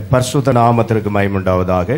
பரிசுத்த நாமத்திற்கு மயமுண்டாவதாக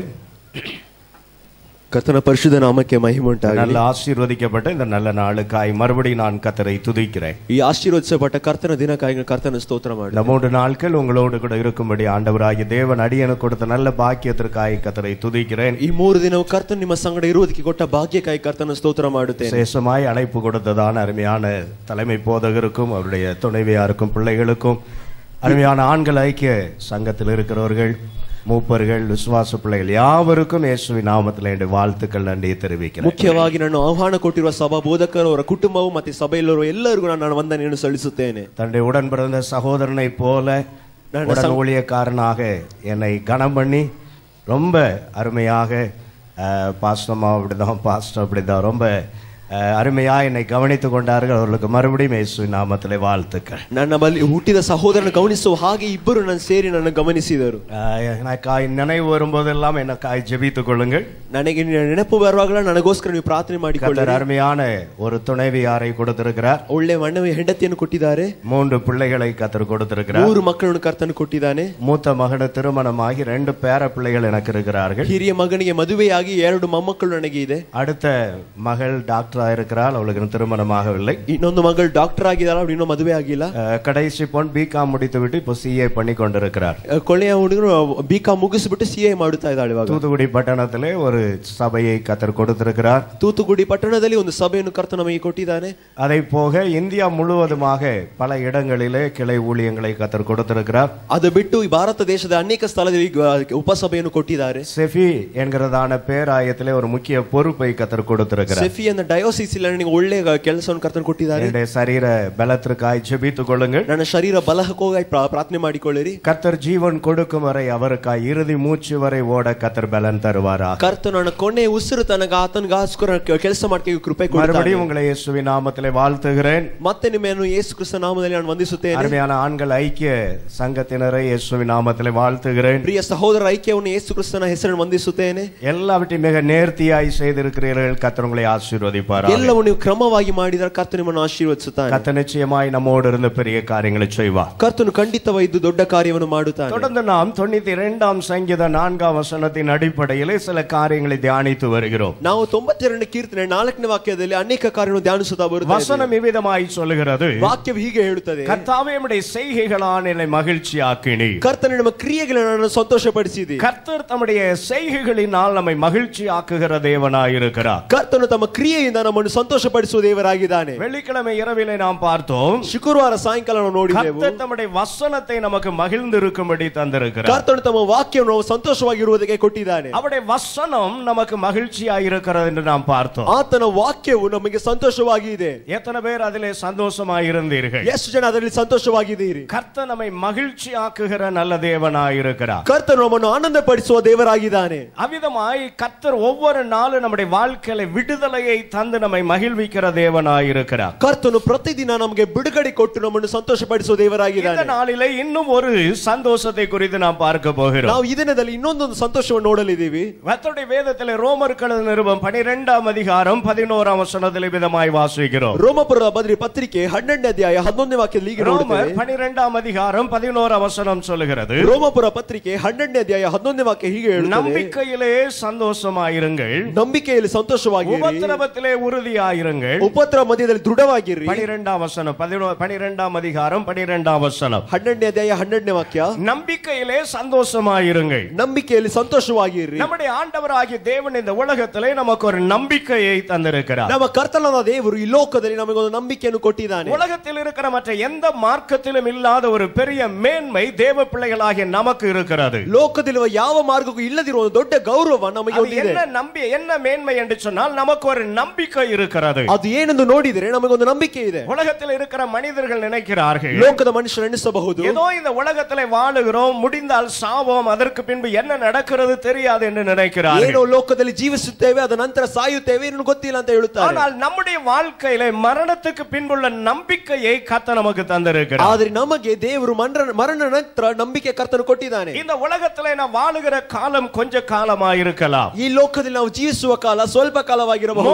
ಕರ್ತನ ಪರಿಶುದ್ಧ ನಾಮಕ್ಕೆ ಮಹಿಮೆ ಉಂಟಾಗಲಿ நல்ல ஆசீர்வதிக்கப்பட்ட இந்த நல்ல நாளுக்காய் மறுபடியும் நான் கத்தரை துதிக்கிறேன் ಈ ಆಶೀರ್ವದಿಸಲ್ಪಟ್ಟ ಕರ್ತನ ದಿನಕ್ಕಾಗಿ ಕರ್ತನ ಸ್ತೋತ್ರ ಮಾಡಿ இந்த மூன்று நாட்கள் உங்களோடு கூட இருக்கும்படி ஆண்டவராகிய தேவன் அடியனுக்கு கொடுத்த நல்ல பாக்கியத்திற்காய் கத்தரை துதிக்கிறேன் ಈ ಮೂರು ದಿನವು ಕರ್ತನ ನಿಮ್ಮ ಸಂಗಡ ಇರುವುದಕ್ಕೆ ಕೊಟ್ಟ ಭಾಗ್ಯಕ್ಕಾಗಿ ಕರ್ತನ ಸ್ತೋತ್ರ ಮಾಡುತ್ತೇನೆ விசேஷமாய் அழைப்பு கொடுத்ததான அருமையான தலைமை போதகருக்கும் அவருடைய துணைவியாருக்கும் பிள்ளைகளுக்கும் அருமையான ஆண்கள் ஐக்கிய சங்கத்தில் இருக்கிறவர்கள் மூப்பர்கள் விசுவாச பிள்ளைகள் யாவருக்கும் இயேசுவின் நாமத்தில் என்னுடைய வாழ்த்துக்கள் நன்றியை தெரிவிக்கிறேன் ಮುಖ್ಯವಾಗಿ ನಾನು ಆಹ್ವಾನ ಕೊಟ್ಟಿರುವ ಸಭಾ ಬೋಧಕರು ಅವರ ಕುಟುಂಬವು ಮತ್ತೆ ಸಭೆಯಲ್ಲಿರುವ ಎಲ್ಲರಿಗೂ ನಾನು ವಂದನೆಯನ್ನು ಸಲ್ಲಿಸುತ್ತೇನೆ தன்னுடைய உடன் பிறந்த சகோதரனை போல நான் உடன் ஊழியக்காரனாக என்னை கனம் பண்ணி ரொம்ப அருமையாக அஹ், பாஸ்டம்மா அப்படிதான் பாஸ்டர் அப்படிதான் ரொம்ப அஹ், அருமையா என்னை கவனித்துக் கொண்டார்கள் அவர்களுக்கு மறுபடியும் இயேசுவின் நாமத்திலே வாழ்த்துக்கள் ನನ್ನ ಬಳಿ ಹುಟ್ಟಿದ ಸಹೋದರನ ಗಮನಿಸುವ ಹಾಗೆ ಇಬ್ಬರು ನನ್ನ ಸೇರಿ ನನ್ನ ಗಮನಿಸಿದರು அஹ், எனக்காய் நினைவு வரும்போதெல்லாம் எனக்காய் ஜெபித்துக் கொள்ளுங்கள் ನನಗೆ ನೆನಪು ಬರುವಾಗಲ ನನಗೋಸ್ಕರ ನೀವು ಪ್ರಾರ್ಥನೆ ಮಾಡಿಕೊಳ್ಳಿ கர்த்தர் அருமையான ஒரு துணைவியாரை கொடுத்திருக்கிறார் ಒಳ್ಳೆ ಮಣ್ಣು ಹೆಂಡತಿಯನ್ನು ಕೊಟ್ಟಿದ್ದಾರೆ மூன்று பிள்ளைகளை கத்தர் கொடுத்திருக்கிறார் ಮೂರು ಮಕ್ಕಳನ್ನು ಕರ್ತನು ಕೊಟ್ಟಿದ್ದಾನೆ மூத்த மகனு திருமணமாகி ரெண்டு பேர பிள்ளைகள் எனக்கு இருக்கிறார்கள் ಹಿರಿಯ ಮಗನಿಗೆ ಮದುವೆಯಾಗಿ ಎರಡು ಮೊಮ್ಮಕ್ಕಳು ನನಗೆ ಇದೆ அடுத்த மகள் டாக்டரா இருக்கிறாள் அவளுக்கு இன்னும் திருமணமாகவில்லை ಇನ್ನೊಂದು ಮಗಳು ಡಾಕ್ಟರ್ ಆಗಿದ್ದಾಳ ಅವ್ಳು ಇನ್ನೂ ಮದುವೆ ಆಗಿಲ್ಲ அஹ், கடைசி பொன் பிகாம் முடித்து விட்டு இப்போ சிஏ பண்ணி கொண்டிருக்கிறார் ಅಹ್, ಕೊನೆಯ ಹುಡುಗರು ಬಿ ಕಾಮ್ ಮುಗಿಸ್ಬಿಟ್ಟು ಸಿ ಎ ಮಾಡುತ್ತಾ ಇದ್ದಾಳೆ ಇವಾಗ தூத்துக்குடி பட்டணத்திலே ஒரு சபையை கத்தர் கொடுத்திருக்கிறார் ತೂತುಗುಡಿ ಪಟ್ಟಣದಲ್ಲಿ ಒಂದು ಸಭೆಯನ್ನು ಕರ್ತ ನಮಗೆ ಕೊಟ್ಟಿದ್ದಾನೆ அதை போக இந்தியா முழுவதுமாக பல இடங்களிலே கிளை ஊழியங்களை கத்தர் கொடுத்திருக்கிறார் ಅದು ಬಿಟ್ಟು ಈ ಭಾರತ ದೇಶದ ಅನೇಕ ಸ್ಥಳದಲ್ಲಿ ಅಹ್, ಉಪಸಭೆಯನ್ನು ಕೊಟ್ಟಿದ್ದಾರೆ செஃபி என்கிறதான பேராயத்திலே ஒரு முக்கிய பொறுப்பை கத்தர் கொடுத்திருக்கிறார் ಸೆಫಿ ಅನ್ನ ಡಯೋಸಿಸ್ ಇಲ್ಲ ನನಗೆ ಒಳ್ಳೆ ಕೆಲಸವನ್ನು ಕರ್ತನು ಕೊಟ್ಟಿದ್ದಾರೆ என்னுடைய சரீர பலத்திற்காய் ஜெபித்துக் கொள்ளுங்கள் ನನ್ನ ಶರೀರ ಬಲಹಕ್ಕೋಗಾಗಿ ಪ್ರಾ- ಪ್ರಾರ್ಥನೆ ಮಾಡಿಕೊಳ್ಳಿರಿ கத்தர் ஜீவன் கொடுக்கும் வரை அவருக்காய் இறுதி மூச்சு வரை ஓட கத்தர் பலன் தருவாரா ಕರ್ತನು ನನ್ನ ಕೊನೆ ಉಸಿರು ತನಗ ಆತನಿಗೋಸ್ಕರ ಕೆಲಸ ಮಾಡ್ಕೊಂಡು ಕೃಪೆ ಕೊಡ್ತಾನೆ மறுபடியும் உங்களை இயேசுவின் நாமத்திலே வாழ்த்துகிறேன் ಮತ್ತೆ ನಿಮ್ಮನ್ನು ಯೇಸು ಕ್ರಿಸ್ತ ನಾಮದಲ್ಲಿ ನಾನು ವಂದಿಸುತ್ತೇನೆ அருமையான ஆண்கள் ஐக்கிய சங்கத்தினரை இயேசுவின் நாமத்திலே வாழ்த்துகிறேன் ಪ್ರಿಯ ಸಹೋದರ ಐಕ್ಯವನ್ನು ಯೇಸು ಕ್ರಿಸ್ತನ ಹೆಸರನ್ನು ವಂದಿಸುತ್ತೇನೆ எல்லாவற்றையும் மிக நேர்த்தியாய் செய்திருக்கிறீர்கள் கத்தர் உங்களை ஆசீர்வதிப்பாரா ಎಲ್ಲವೂ ನೀವು ಕ್ರಮವಾಗಿ ಮಾಡಿದರೆ ಕರ್ತನು ನಿಮ್ಮನ್ನು ಆಶೀರ್ವದಿಸುತ್ತಾನೆ கத்த நிச்சயமாய் நம்மோடு இருந்து பெரிய காரியங்களை செய்வார் ಕರ್ತನು ಖಂಡಿತವಾಗಿ ಇದು ದೊಡ್ಡ ಕಾರ್ಯವನ್ನು ಮಾಡುತ್ತಾನೆ தொடர்ந்து நாம் தொண்ணூத்தி இரண்டாம் சங்கீத நான்காம் வசனத்தின் அடிப்படையிலே சில காரியங்களை தியானித்து வருகிறோம் ನಾವು ತೊಂಬತ್ತೆರಡನೇ ಕೀರ್ತನೆ ನಾಲ್ಕನೇ ವಾಕ್ಯದಲ್ಲಿ ಅನೇಕ ಕಾರ್ಯವನ್ನು ಧ್ಯಾನಿಸುತ್ತಾ ಬರುತ್ತೇವೆ வசனம் இவ்விதமாய் சொல்லுகிறது ವಾಕ್ಯವು ಹೀಗೆ ಹೇಳುತ್ತದೆ கர்த்தாவே உம்முடைய செய்கைகளால் என்னை மகிழ்ச்சி ஆக்கினி ಕರ್ತನು ನಮ್ಮ ಕ್ರಿಯೆಗಳನ್ನು ಸಂತೋಷಪಡಿಸಿದಿ கர்த்தர் தம்முடைய செய்கைகளினால் நம்மை மகிழ்ச்சி ஆக்குகிற தேவனாய் இருக்கிறார் ಕರ್ತನು ತಮ್ಮ ಕ್ರಿಯೆಯಿಂದ ನಮ್ಮನ್ನು ಸಂತೋಷಪಡಿಸುವ ದೇವರಾಗಿದ್ದಾನೆ வெள்ளிக்கிழமை இரவிலே நாம் பார்த்தோம் ಶುಕ್ರವಾರ ಸಾಯಂಕಾಲ ನಾವು ನೋಡಿದೆವು கர்த்தர் தம்முடைய வசனத்தை நமக்கு மகிழ்ந்திருக்கும்படி தந்திருக்கிறார் ಕರ್ತನು ತಮ್ಮ ವಾಕ್ಯವನ್ನು ನಾವು ಸಂತೋಷವಾಗಿರುವುದಕ್ಕೆ ಕೊಟ್ಟಿದ್ದಾನೆ அவருடைய வசனம் நமக்கு மகிழ்ச்சியா இருக்கிறது என்று நாம் பார்த்தோம் ಆತನ ವಾಕ್ಯವು ನಮಗೆ ಸಂತೋಷವಾಗಿ ಇದೆ எத்தனை பேர் அதிலே சந்தோஷமா இருந்தீர்கள் ಎಷ್ಟು ಜನ ಅದರಲ್ಲಿ ಸಂತೋಷವಾಗಿದ್ದೀರಿ கர்த்தர் நம்மை மகிழ்ச்சி ஆக்குகிற நல்ல தேவனாய் இருக்கிறார் ಕರ್ತನು ನಮ್ಮನ್ನು ಆನಂದ ಪಡಿಸುವ ದೇವರಾಗಿದ್ದಾನೆ அவ்விதமாய் கர்த்தர் ஒவ்வொரு நாளும் நம்முடைய வாழ்க்கையில விடுதலையை தந்து நம்மை மகிழ்விக்கிற தேவனாய் இருக்கிறார் ಕರ್ತನು ಪ್ರತಿದಿನ ನಮಗೆ ಬಿಡುಗಡೆ ಕೊಟ್ಟು ನಮ್ಮನ್ನು ಸಂತೋಷಪಡಿಸುವ இந்த ದೇವರಾಗಿದ್ದಾನೆ நாளிலே இன்னும் ஒரு சந்தோஷத்தை குறித்து நாம் பார்க்க போகிறோம் ನಾವು ಈ ದಿನದಲ್ಲಿ ಇನ್ನೊಂದೊಂದು ಸಂತೋಷವನ್ನು ನೋಡಲಿದ್ದೀವಿ கர்த்தருடைய வேதத்திலே ரோமர்கள் நிருபம் பனிரெண்டாம் அதிகாரம் பதினோராம் வசனத்திலே விதமாய் வாசிக்கிறோம் ರೋಮಪುರದ ಬದ್ರಿ ಪತ್ರಿಕೆ ಹನ್ನೆರಡನೇ ಅಧ್ಯಾಯ ಹನ್ನೊಂದನೇ ವಾಕ್ಯದಲ್ಲಿ ಹೀಗೆ ரோமர் ನೋಡುತ್ತೇವೆ பனிரெண்டாம் அதிகாரம் பதினோராம் வசனம் சொல்லுகிறது ರೋಮಪುರ ಪತ್ರಿಕೆ ಹನ್ನೆರಡನೇ ಅಧ್ಯಾಯ ಹನ್ನೊಂದನೇ ವಾಕ್ಯ ಹೀಗೆ ಹೇಳುತ್ತದೆ நம்பிக்கையிலே சந்தோஷமாயிருங்கள் ನಂಬಿಕೆಯಲ್ಲಿ ಸಂತೋಷವಾಗಿರಿ உபத்திரவத்திலே உறுதியாயிருங்கள் ಉಪದ್ರ ಮಧ್ಯದಲ್ಲಿ ದೃಢವಾಗಿರಿ பனிரெண்டாம் வசனம் பதினோ பனிரெண்டாம் அதிகாரம் பனிரெண்டாம் வசனம் ಹನ್ನೆರಡನೇ ಅಧ್ಯಾಯ ಹನ್ನೆರಡನೇ ವಾಕ್ಯ நம்பிக்கையிலே சந்தோஷமாயிருங்கள் ನಂಬಿಕೆಯಲ್ಲಿ ಸಂತೋಷವಾಗಿರಿ நம்முடைய ஆண்டவராகிய தேவன் இந்த உலகத்திலே நமக்கு ஒரு நம்பிக்கையை தந்திருக்கிறார் ನಮ್ಮ ಕರ್ತನಾದ ದೇವರು ಈ ಲೋಕದಲ್ಲಿ ನಮಗೊಂದು ನಂಬಿಕೆಯನ್ನು ಕೊಟ್ಟಿದ್ದಾನೆ உலகத்தில் இருக்கிற மற்ற எந்த மார்க்கத்திலும் இல்லாத ஒரு பெரிய மேன்மை தேவ பிள்ளைகளாகிய நமக்கு இருக்கிறது ಲೋಕದಲ್ಲಿರುವ ಯಾವ ಮಾರ್ಗಕ್ಕೂ ಇಲ್ಲದಿರುವ ಒಂದು ದೊಡ್ಡ ಗೌರವ ನಮಗೆ அது ಒಂದಿದೆ என்ன நம்பி என்ன மேன்மை என்று சொன்னால் நமக்கு ஒரு நம்பிக்கை இருக்கிறது ಅದು ಏನೆಂದು ನೋಡಿದರೆ ನಮಗೊಂದು ನಂಬಿಕೆ ಇದೆ உலகத்தில் இருக்கிற மனிதர்கள் நினைக்கிறார்கள் ಲೋಕದ ಮನುಷ್ಯರು ಎಣಿಸಬಹುದು ஏதோ இந்த உலகத்திலே வாழுகிறோம் முடிந்தால் சாவோம் அதற்கு பின்பு என்ன நடக்கிறது தெரியாது என்று நினைக்கிறார்கள் ಏನೋ ಲೋಕದಲ್ಲಿ ಜೀವಿಸುತ್ತೇವೆ ಅದ ನಂತರ ಸಾಯುತ್ತೇವೆ ಇನ್ನು ಗೊತ್ತಿಲ್ಲ ಅಂತ ಹೇಳುತ್ತಾರೆ ஆனால் நம்முடைய வாழ்க்கையில மரணத்துக்கு பின்புள்ள நம்பிக்கையை கத்த நமக்கு தந்திருக்கிறார் ಆದ್ರೆ ನಮಗೆ ದೇವರು ಮರಣ ಮರಣ ನಂತರ ನಂಬಿಕೆ ಕರ್ತನು ಕೊಟ್ಟಿದ್ದಾನೆ இந்த உலகத்திலே நாம் வாழுகிற காலம் கொஞ்ச காலமா இருக்கலாம் ಈ ಲೋಕದಲ್ಲಿ ನಾವು ಜೀವಿಸುವ ಕಾಲ ಸ್ವಲ್ಪ ಕಾಲವಾಗಿರಬಹುದು மோசை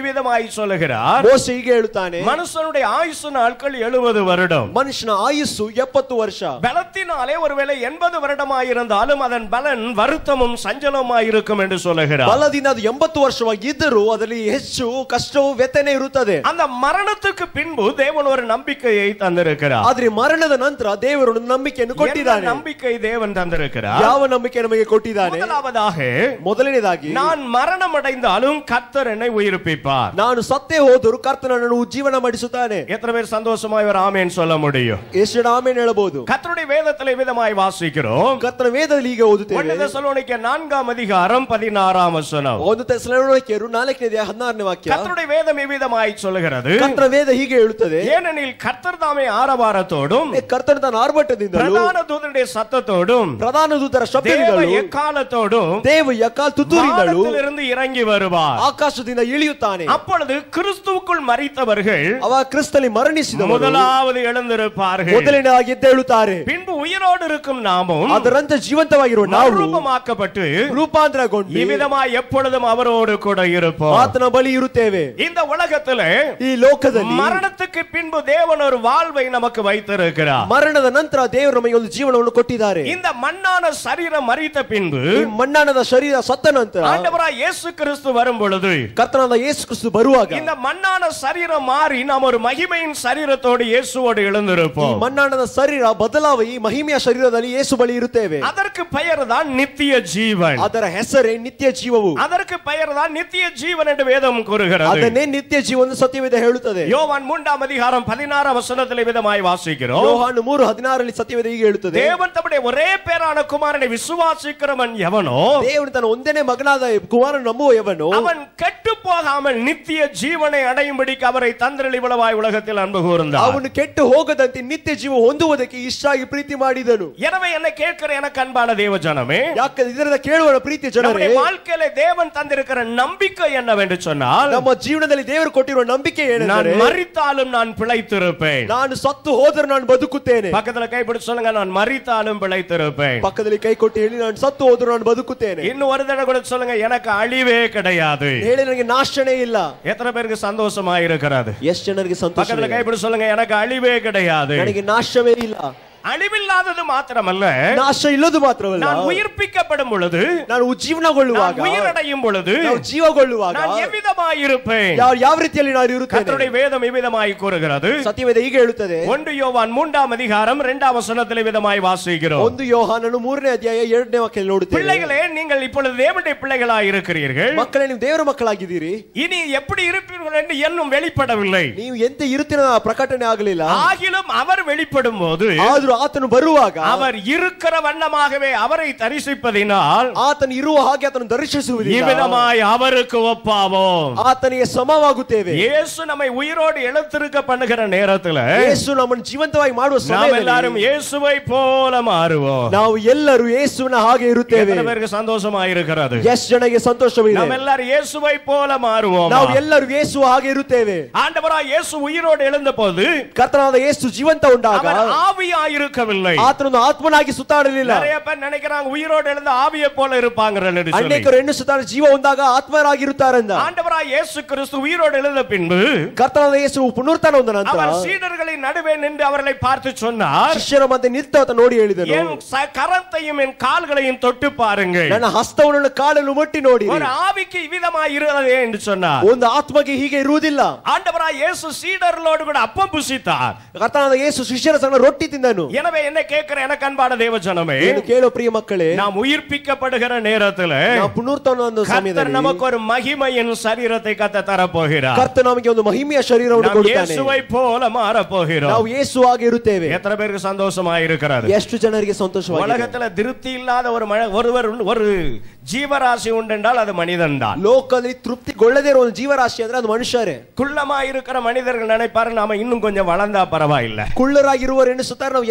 இவ்விதமாய் சொல்லுகிறார் ಮೋಸೆ ಹೀಗೆ ಹೇಳುತ್ತಾನೆ மனுஷனுடைய ஆயுசு நாட்கள் எழுபது வருடம் ಮನುಷ್ಯನ ಆಯುಸ್ಸು ಎಪ್ಪತ್ತು ವರ್ಷ பலத்தினாலே ஒருவேளை எண்பது வருடமாயிருந்தாலும் அதன் பலன் வருத்தமும் சஞ்சலமாயிருக்கும் என்று சொல்லுகிறார் ಬಲದಿಂದ ಅದು ಎಂಬತ್ತು ವರ್ಷವಾಗಿದ್ದರೂ ಅದರಲ್ಲಿ ಹೆಚ್ಚು ಕಷ್ಟವು ವ್ಯತನೆ ಇರುತ್ತದೆ அந்த மரணத்துக்கு பின்பு தேவன் ஒரு நம்பிக்கையை தந்திருக்கிறார் ಆದ್ರೆ ಮರಣದ ನಂತರ ದೇವರು ಒಂದು ನಂಬಿಕೆಯನ್ನು என்ன ಕೊಟ್ಟಿದ್ದಾನೆ நம்பிக்கை தேவன் தந்திருக்கிறார் ಯಾವ ನಂಬಿಕೆ ನಮಗೆ ಕೊಟ್ಟಿದ್ದಾನೆ முதலாவதாக ಮೊದಲನೇದಾಗಿ நான் மரணம் அடைந்தாலும் கர்த்தர் என்னை உயிர்ப்பிப்பார் ನಾನು ಸತ್ತೇ ಹೋದರೂ ಕರ್ತನ ನನ್ನನ್ನು ಉಜ್ಜೀವನ ಮಾಡಿಸುತ್ತಾನೆ எத்தனை பேர் சந்தோஷமாய் ஒரு ஆமேன் சொல்ல முடியும் ಎಷ್ಟು ಜನ ಆಮೇಲೆ ಹೇಳಬಹುದು கர்த்தருடைய வேதத்தில் விதமாய் வாசிக்கிறோம் ಕರ್ತನ ವೇದದಲ್ಲಿ ಹೀಗೆ ஒன்று ಓದುತ್ತೇವೆ தெசலோனிக்க நான்காம் அதிகாரம் பதினாறாம் வசனம் ಒಂದು ತೆಸಲೋನಿಕೆಯರು ನಾಲ್ಕನೇ ಹದಿನಾರನೇ ವಾಕ್ಯ கர்த்தருடைய வேதம் இவ்விதமாய் சொல்லுகிறது ಕರ್ತನ ವೇದ ಹೀಗೆ ಹೇಳುತ್ತದೆ ஏனெனில் கர்த்தர் தாமே ஆரவாரத்தோடும் ಕರ್ತನ ತನ್ನ ಆರ್ಭಟದಿಂದಲೂ பிரதான தூதனுடைய சத்தத்தோடும் ಪ್ರಧಾನ ದೂತರ தேவ ಶಬ್ದದಿಂದಲೂ எக்காலத்தோடும் ದೇವ ಯಕಾಲ್ ತುತ್ತೂರಿನಲ್ಲೂ வானத்திலிருந்து இறங்கி வருவார் ಆಕಾಶದಿಂದ ಇಳಿಯುತ್ತಾನೆ அப்பொழுது கிறிஸ்துவுக்குள் மறித்தவர்கள் ಅವ ಕ್ರಿಸ್ತಲಿ ಮರಣಿಸಿದವರು முதலாவது எழுந்திருப்பார்கள் ಮೊದಲನೇದಾಗಿ ಎದ್ದೇಳುತ್ತಾರೆ பின்பு உயிரோடு இருக்கும் நாமும் ಅದರಂತೆ ಜೀವಂತವಾಗಿರುವ ನಾವು ரூபமாக்கப்பட்டு ರೂಪಾಂತರಗೊಂಡು இவ்விதமாய் எப்பொழுதும் அவரோடு கூட இருப்போம் ಆತನ ಬಳಿ ಇರುತ್ತೇವೆ இந்த உலகத்திலே ಈ ಲೋಕದಲ್ಲಿ மரணத்துக்கு பின்பு தேவன் ஒரு வாழ்வை நமக்கு வைத்திருக்கிறார் ಮರಣದ ನಂತರ ದೇವರು ನಮಗೆ ಒಂದು ಜೀವನವನ್ನು ಕೊಟ್ಟಿದ್ದಾರೆ இந்த மண்ணான சரீரம் மறித்த பின்பு ಈ ಮಣ್ಣಾನದ ಶರೀರ ಸತ್ತ ನಂತರ ஆண்டவராய் இயேசு கிறிஸ்து வரும் பொழுது ಕರ್ತನಾದ ಯೇಸು ಕ್ರಿಸ್ತು ಬರುವಾಗ இந்த மண்ணான சரீரம் மாறி நாம் ஒரு மகிமையின் சரீரத்தோடு இயேசுவோடு ಈ எழுந்திருப்போம் ಮಣ್ಣಾನದ ಶರೀರ ಬದಲಾವ ಈ ಮಹಿಮೆಯ ಶರೀರದಲ್ಲಿ ಯೇಸು ಬಳಿ ಇರುತ್ತೇವೆ அதற்கு பெயர் தான் நித்திய ஜீவன் ಅದರ ಹೆಸರೇ ನಿತ್ಯ ಜೀವವು அதற்கு பெயர் தான் நித்திய ஜீவன் என்று வேதம் கூறுகிறது ಅದನ್ನೇ ನಿತ್ಯ ಜೀವನ ಸತ್ಯವೇದ ಹೇಳುತ್ತದೆ யோவான் மூன்றாம் அதிகாரம் பதினாறாம் வசனத்திலே விதமாய் வாசிக்கிறோம் ಯೋಹಾನು ಮೂರು ಹದಿನಾರರಲ್ಲಿ ಸತ್ಯವೇದ ಹೀಗೆ ಹೇಳುತ್ತದೆ தேவன் தம்முடைய ஒரே பேரான குமாரனை விசுவாசிக்கிறவன் எவனோ ದೇವರು ತನ್ನ ಒಂದನೇ ಮಗನಾದ ಕುಮಾರನ ನಂಬುವ ಯವನು அவன் கெட்டு போகாமல் நித்திய ஜீவனை அடையும்படிக்கு அவரை தந்திரளிவளவாய் உலகத்தில் அன்பு கூர்ந்தார் ಅವನು ಕೆಟ್ಟು ಹೋಗದಂತೆ ನಿತ್ಯ ಜೀವ ಹೊಂದುವುದಕ್ಕೆ ಇಷ್ಟಾಗಿ ಪ್ರೀತಿ ಮಾಡಿದನು எனவே என்னை கேட்கிற எனக்கு அன்பான தேவ ஜனமே ಯಾಕಂದ್ರೆ ಇದರಿಂದ ಕೇಳುವ ಪ್ರೀತಿ ಜನರೇ நம்முடைய வாழ்க்கையில தேவன் தந்திருக்கிற நம்பிக்கை என்னவென்று சொன்னால் ನಮ್ಮ ಜೀವನದಲ್ಲಿ ದೇವರು ಕೊಟ್ಟಿರುವ ನಂಬಿಕೆ நான் ಏನೆಂದರೆ மறித்தாலும் நான் பிழைத்திருப்பேன் ನಾನು ಸತ್ತು ಹೋದರೂ ನಾನು ಬದುಕುತ್ತೇನೆ பக்கத்துல கைப்பிடிச்சு சொல்லுங்க நான் மறித்தாலும் பிழைத்திருப்பேன் ಪಕ್ಕದಲ್ಲಿ ಕೈ ಕೊಟ್ಟು ಹೇಳಿ ನಾನು ಸತ್ತು ಹೋದ್ರು ನಾನು ಬದುಕುತ್ತೇನೆ இன்னும் ஒரு தடவை கூட சொல்லுங்க எனக்கு அழிவே கிடையாது ಹೇಳಿ ನನಗೆ ನಾಶನೇ ಇಲ್ಲ எத்தனை பேருக்கு சந்தோஷமா இருக்கிறது ಎಷ್ಟು ಜನರಿಗೆ ಸಂತೋಷ பக்கத்துல கைப்பிடி சொல்லுங்க எனக்கு அழிவே கிடையாது ನನಗೆ ನಾಶವೇ ಇಲ್ಲ அழிவில்லாதது மாத்திரமல்ல ನಾಶ ಇಲ್ಲದು ಮಾತ್ರವಲ್ಲ நான் உயிர்ப்பிக்கப்படும் பொழுது ನಾನು ಉಜ್ಜೀವನಗೊಳ್ಳುವಾಗ நான் உயிரடையும் பொழுது ನಾವು ಜೀವಗೊಳ್ಳುವಾಗ நான் எவ்விதமாய் இருப்பேன் ಯಾವ ಯಾವ ರೀತಿಯಲ್ಲಿ ನಾನು ಇರುತ್ತೇನೆ கர்த்தருடைய வேதம் இவ்விதமாய் கூறுகிறது ಸತ್ಯವೇದ ಹೀಗೆ ಹೇಳುತ್ತದೆ ஒன்று யோவான் மூன்றாம் அதிகாரம் இரண்டாம் வசனத்திலே விதமாய் வாசிக்கிறோம் ಒಂದು ಯೋಹಾನನು ಮೂರನೇ ಅಧ್ಯಾಯ ಎರಡನೇ ವಾಕ್ಯ ನೋಡುತ್ತೇವೆ பிள்ளைகளே நீங்கள் இப்பொழுது தேவனுடைய பிள்ளைகளாய் இருக்கிறீர்கள் ಮಕ್ಕಳೇ ನೀವು ದೇವರ ಮಕ್ಕಳಾಗಿದ್ದೀರಿ இனி எப்படி இருப்பீர்கள் என்று இன்னும் வெளிப்படவில்லை ನೀವು ಎಂತ ಇರುತ್ತೀರ ಪ್ರಕಟಣೆ ಆಗಲಿಲ್ಲ ஆகிலும் அவர் வெளிப்படும் போது ಆದ್ರೂ ಆತನು ಬರುವಾಗ அவர் இருக்கிற வண்ணமாகவே அவரை தரிசிப்பதினால் ಆತನು ಇರುವ ಹಾಗೆ ಆತನು ದರ್ಶಿಸುವುದಿಲ್ಲ இவ்விதமாய் அவருக்கு ஒப்பாவோம் ಆತನಿಗೆ ಸಮವಾಗುತ್ತೇವೆ இயேசு நம்மை உயிரோடு எழுத்திருக்க பண்ணுகிற நேரத்துல ಯೇಸು ನಮ್ಮನ್ನು ಜೀವಂತವಾಗಿ ಮಾಡುವ நாம் ಸಮಯದಲ್ಲಿ எல்லாரும் இயேசுவை போல மாறுவோம் ನಾವು ಎಲ್ಲರೂ ಯೇಸುವಿನ ಹಾಗೆ ಇರುತ್ತೇವೆ எத்தனை பேருக்கு சந்தோஷமா இருக்கிறது ಎಷ್ಟು ಜನಗೆ ಸಂತೋಷವಿದೆ நாம் எல்லாரும் இயேசுவை போல மாறுவோம் ನಾವು ಎಲ್ಲರೂ ಯೇಸು ಹಾಗೆ ಇರುತ್ತೇವೆ ஆண்டவராய் இயேசு உயிரோடு எழுந்த போது ಕರ್ತನಾದ ಯೇಸು ಜೀವಂತ ಉಂಟಾಗ அவர் ஆவியாயிருக்கவில்லை ಆತನೊಂದು ಆತ್ಮನಾಗಿ ಸುತ್ತಾಡಲಿಲ್ಲ நிறைய பேர் நினைக்கிறாங்க உயிரோடு எழுந்த ஆவியை போல இருப்பாங்கன்னு சொல்லி ಅನೇಕರು ಹೆಣ್ಣು ಸುತ್ತಾಡ ಜೀವ ಹೊಂದಾಗ ಆತ್ಮರಾಗಿರುತ್ತಾರೆಂದ ஆண்டவராய் இயேசு கிறிஸ்து உயிரோடு எழுந்த பின்பு ಕರ್ತನಾದ ಯೇಸು ಪುನರುತ್ಥಾನ ಹೊಂದ ನಂತರ அவர் சீடர்களின் நடுவே நின்று அவர்களை பார்த்து சொன்னார் ಶಿಷ್ಯರ ಮಧ್ಯೆ ನಿಂತ ಆತ ನೋಡಿ ಹೇಳಿದನು என் ச- கரத்தையும் என் கால்களையும் தொட்டு பாருங்கள் ನನ್ನ ಹಸ್ತವನ್ನು ಕಾಲನ್ನು ಮುಟ್ಟಿ ನೋಡಿ ஒரு ஆவிக்கு இவ்விதமாய் இருக்கிறதே என்று சொன்னார் ಒಂದು ಆತ್ಮಗೆ ಹೀಗೆ ಇರುವುದಿಲ್ಲ ஆண்டவராய் இயேசு சீடர்களோடு கூட அப்பம் புசித்தார் ಕರ್ತನಾದ ಯೇಸು ಶಿಷ್ಯರ ಸಂಗ ರೊಟ್ಟಿ ತಿಂದನು எனவே என்ன கேட்கிற எனக்கு அன்பான தேவ ஜனமே ಏನು ಕೇಳೋ ಪ್ರಿಯ ಮಕ್ಕಳೇ நாம் உயிர்ப்பிக்கப்படுகிற நேரத்துல ನಾವು ಪುನರುತ್ಥಾನ ಒಂದು கர்த்தர் ಸಮಯದಲ್ಲಿ நமக்கு ஒரு மகிமையின் சரீரத்தை கத்த தரப்போகிறார் ಕರ್ತ ನಮಗೆ ಒಂದು ಮಹಿಮೆಯ ಶರೀರವನ್ನು நாம் ಕೊಡುತ್ತಾನೆ இயேசுவை போல மாற போகிறோம் ನಾವು ಯೇಸು ಆಗಿ ಇರುತ್ತೇವೆ எத்தனை பேருக்கு சந்தோஷமா இருக்கிறது ಎಷ್ಟು ಜನರಿಗೆ ಸಂತೋಷವಾಗಿದೆ உலகத்துல திருப்தி இல்லாத ஒரு மன- ஒருவர் உண்டு- ஒரு ஜீவராசி உண்டென்றால் அது மனிதன் தான் ಲೋಕದಲ್ಲಿ ತೃಪ್ತಿಗೊಳ್ಳದೇ ಇರೋ ಒಂದು ಜೀವರಾಶಿ ಅಂದ್ರೆ ಅದು ಮನುಷ್ಯರೇ குள்ளமா இருக்கிற மனிதர்கள் நினைப்பாரு நாம இன்னும் கொஞ்சம் வளர்ந்தா பரவாயில்ல ಕುಳ್ಳರಾಗಿರುವವರು ಎಣಿಸುತ್ತಾರೆ ನಾವು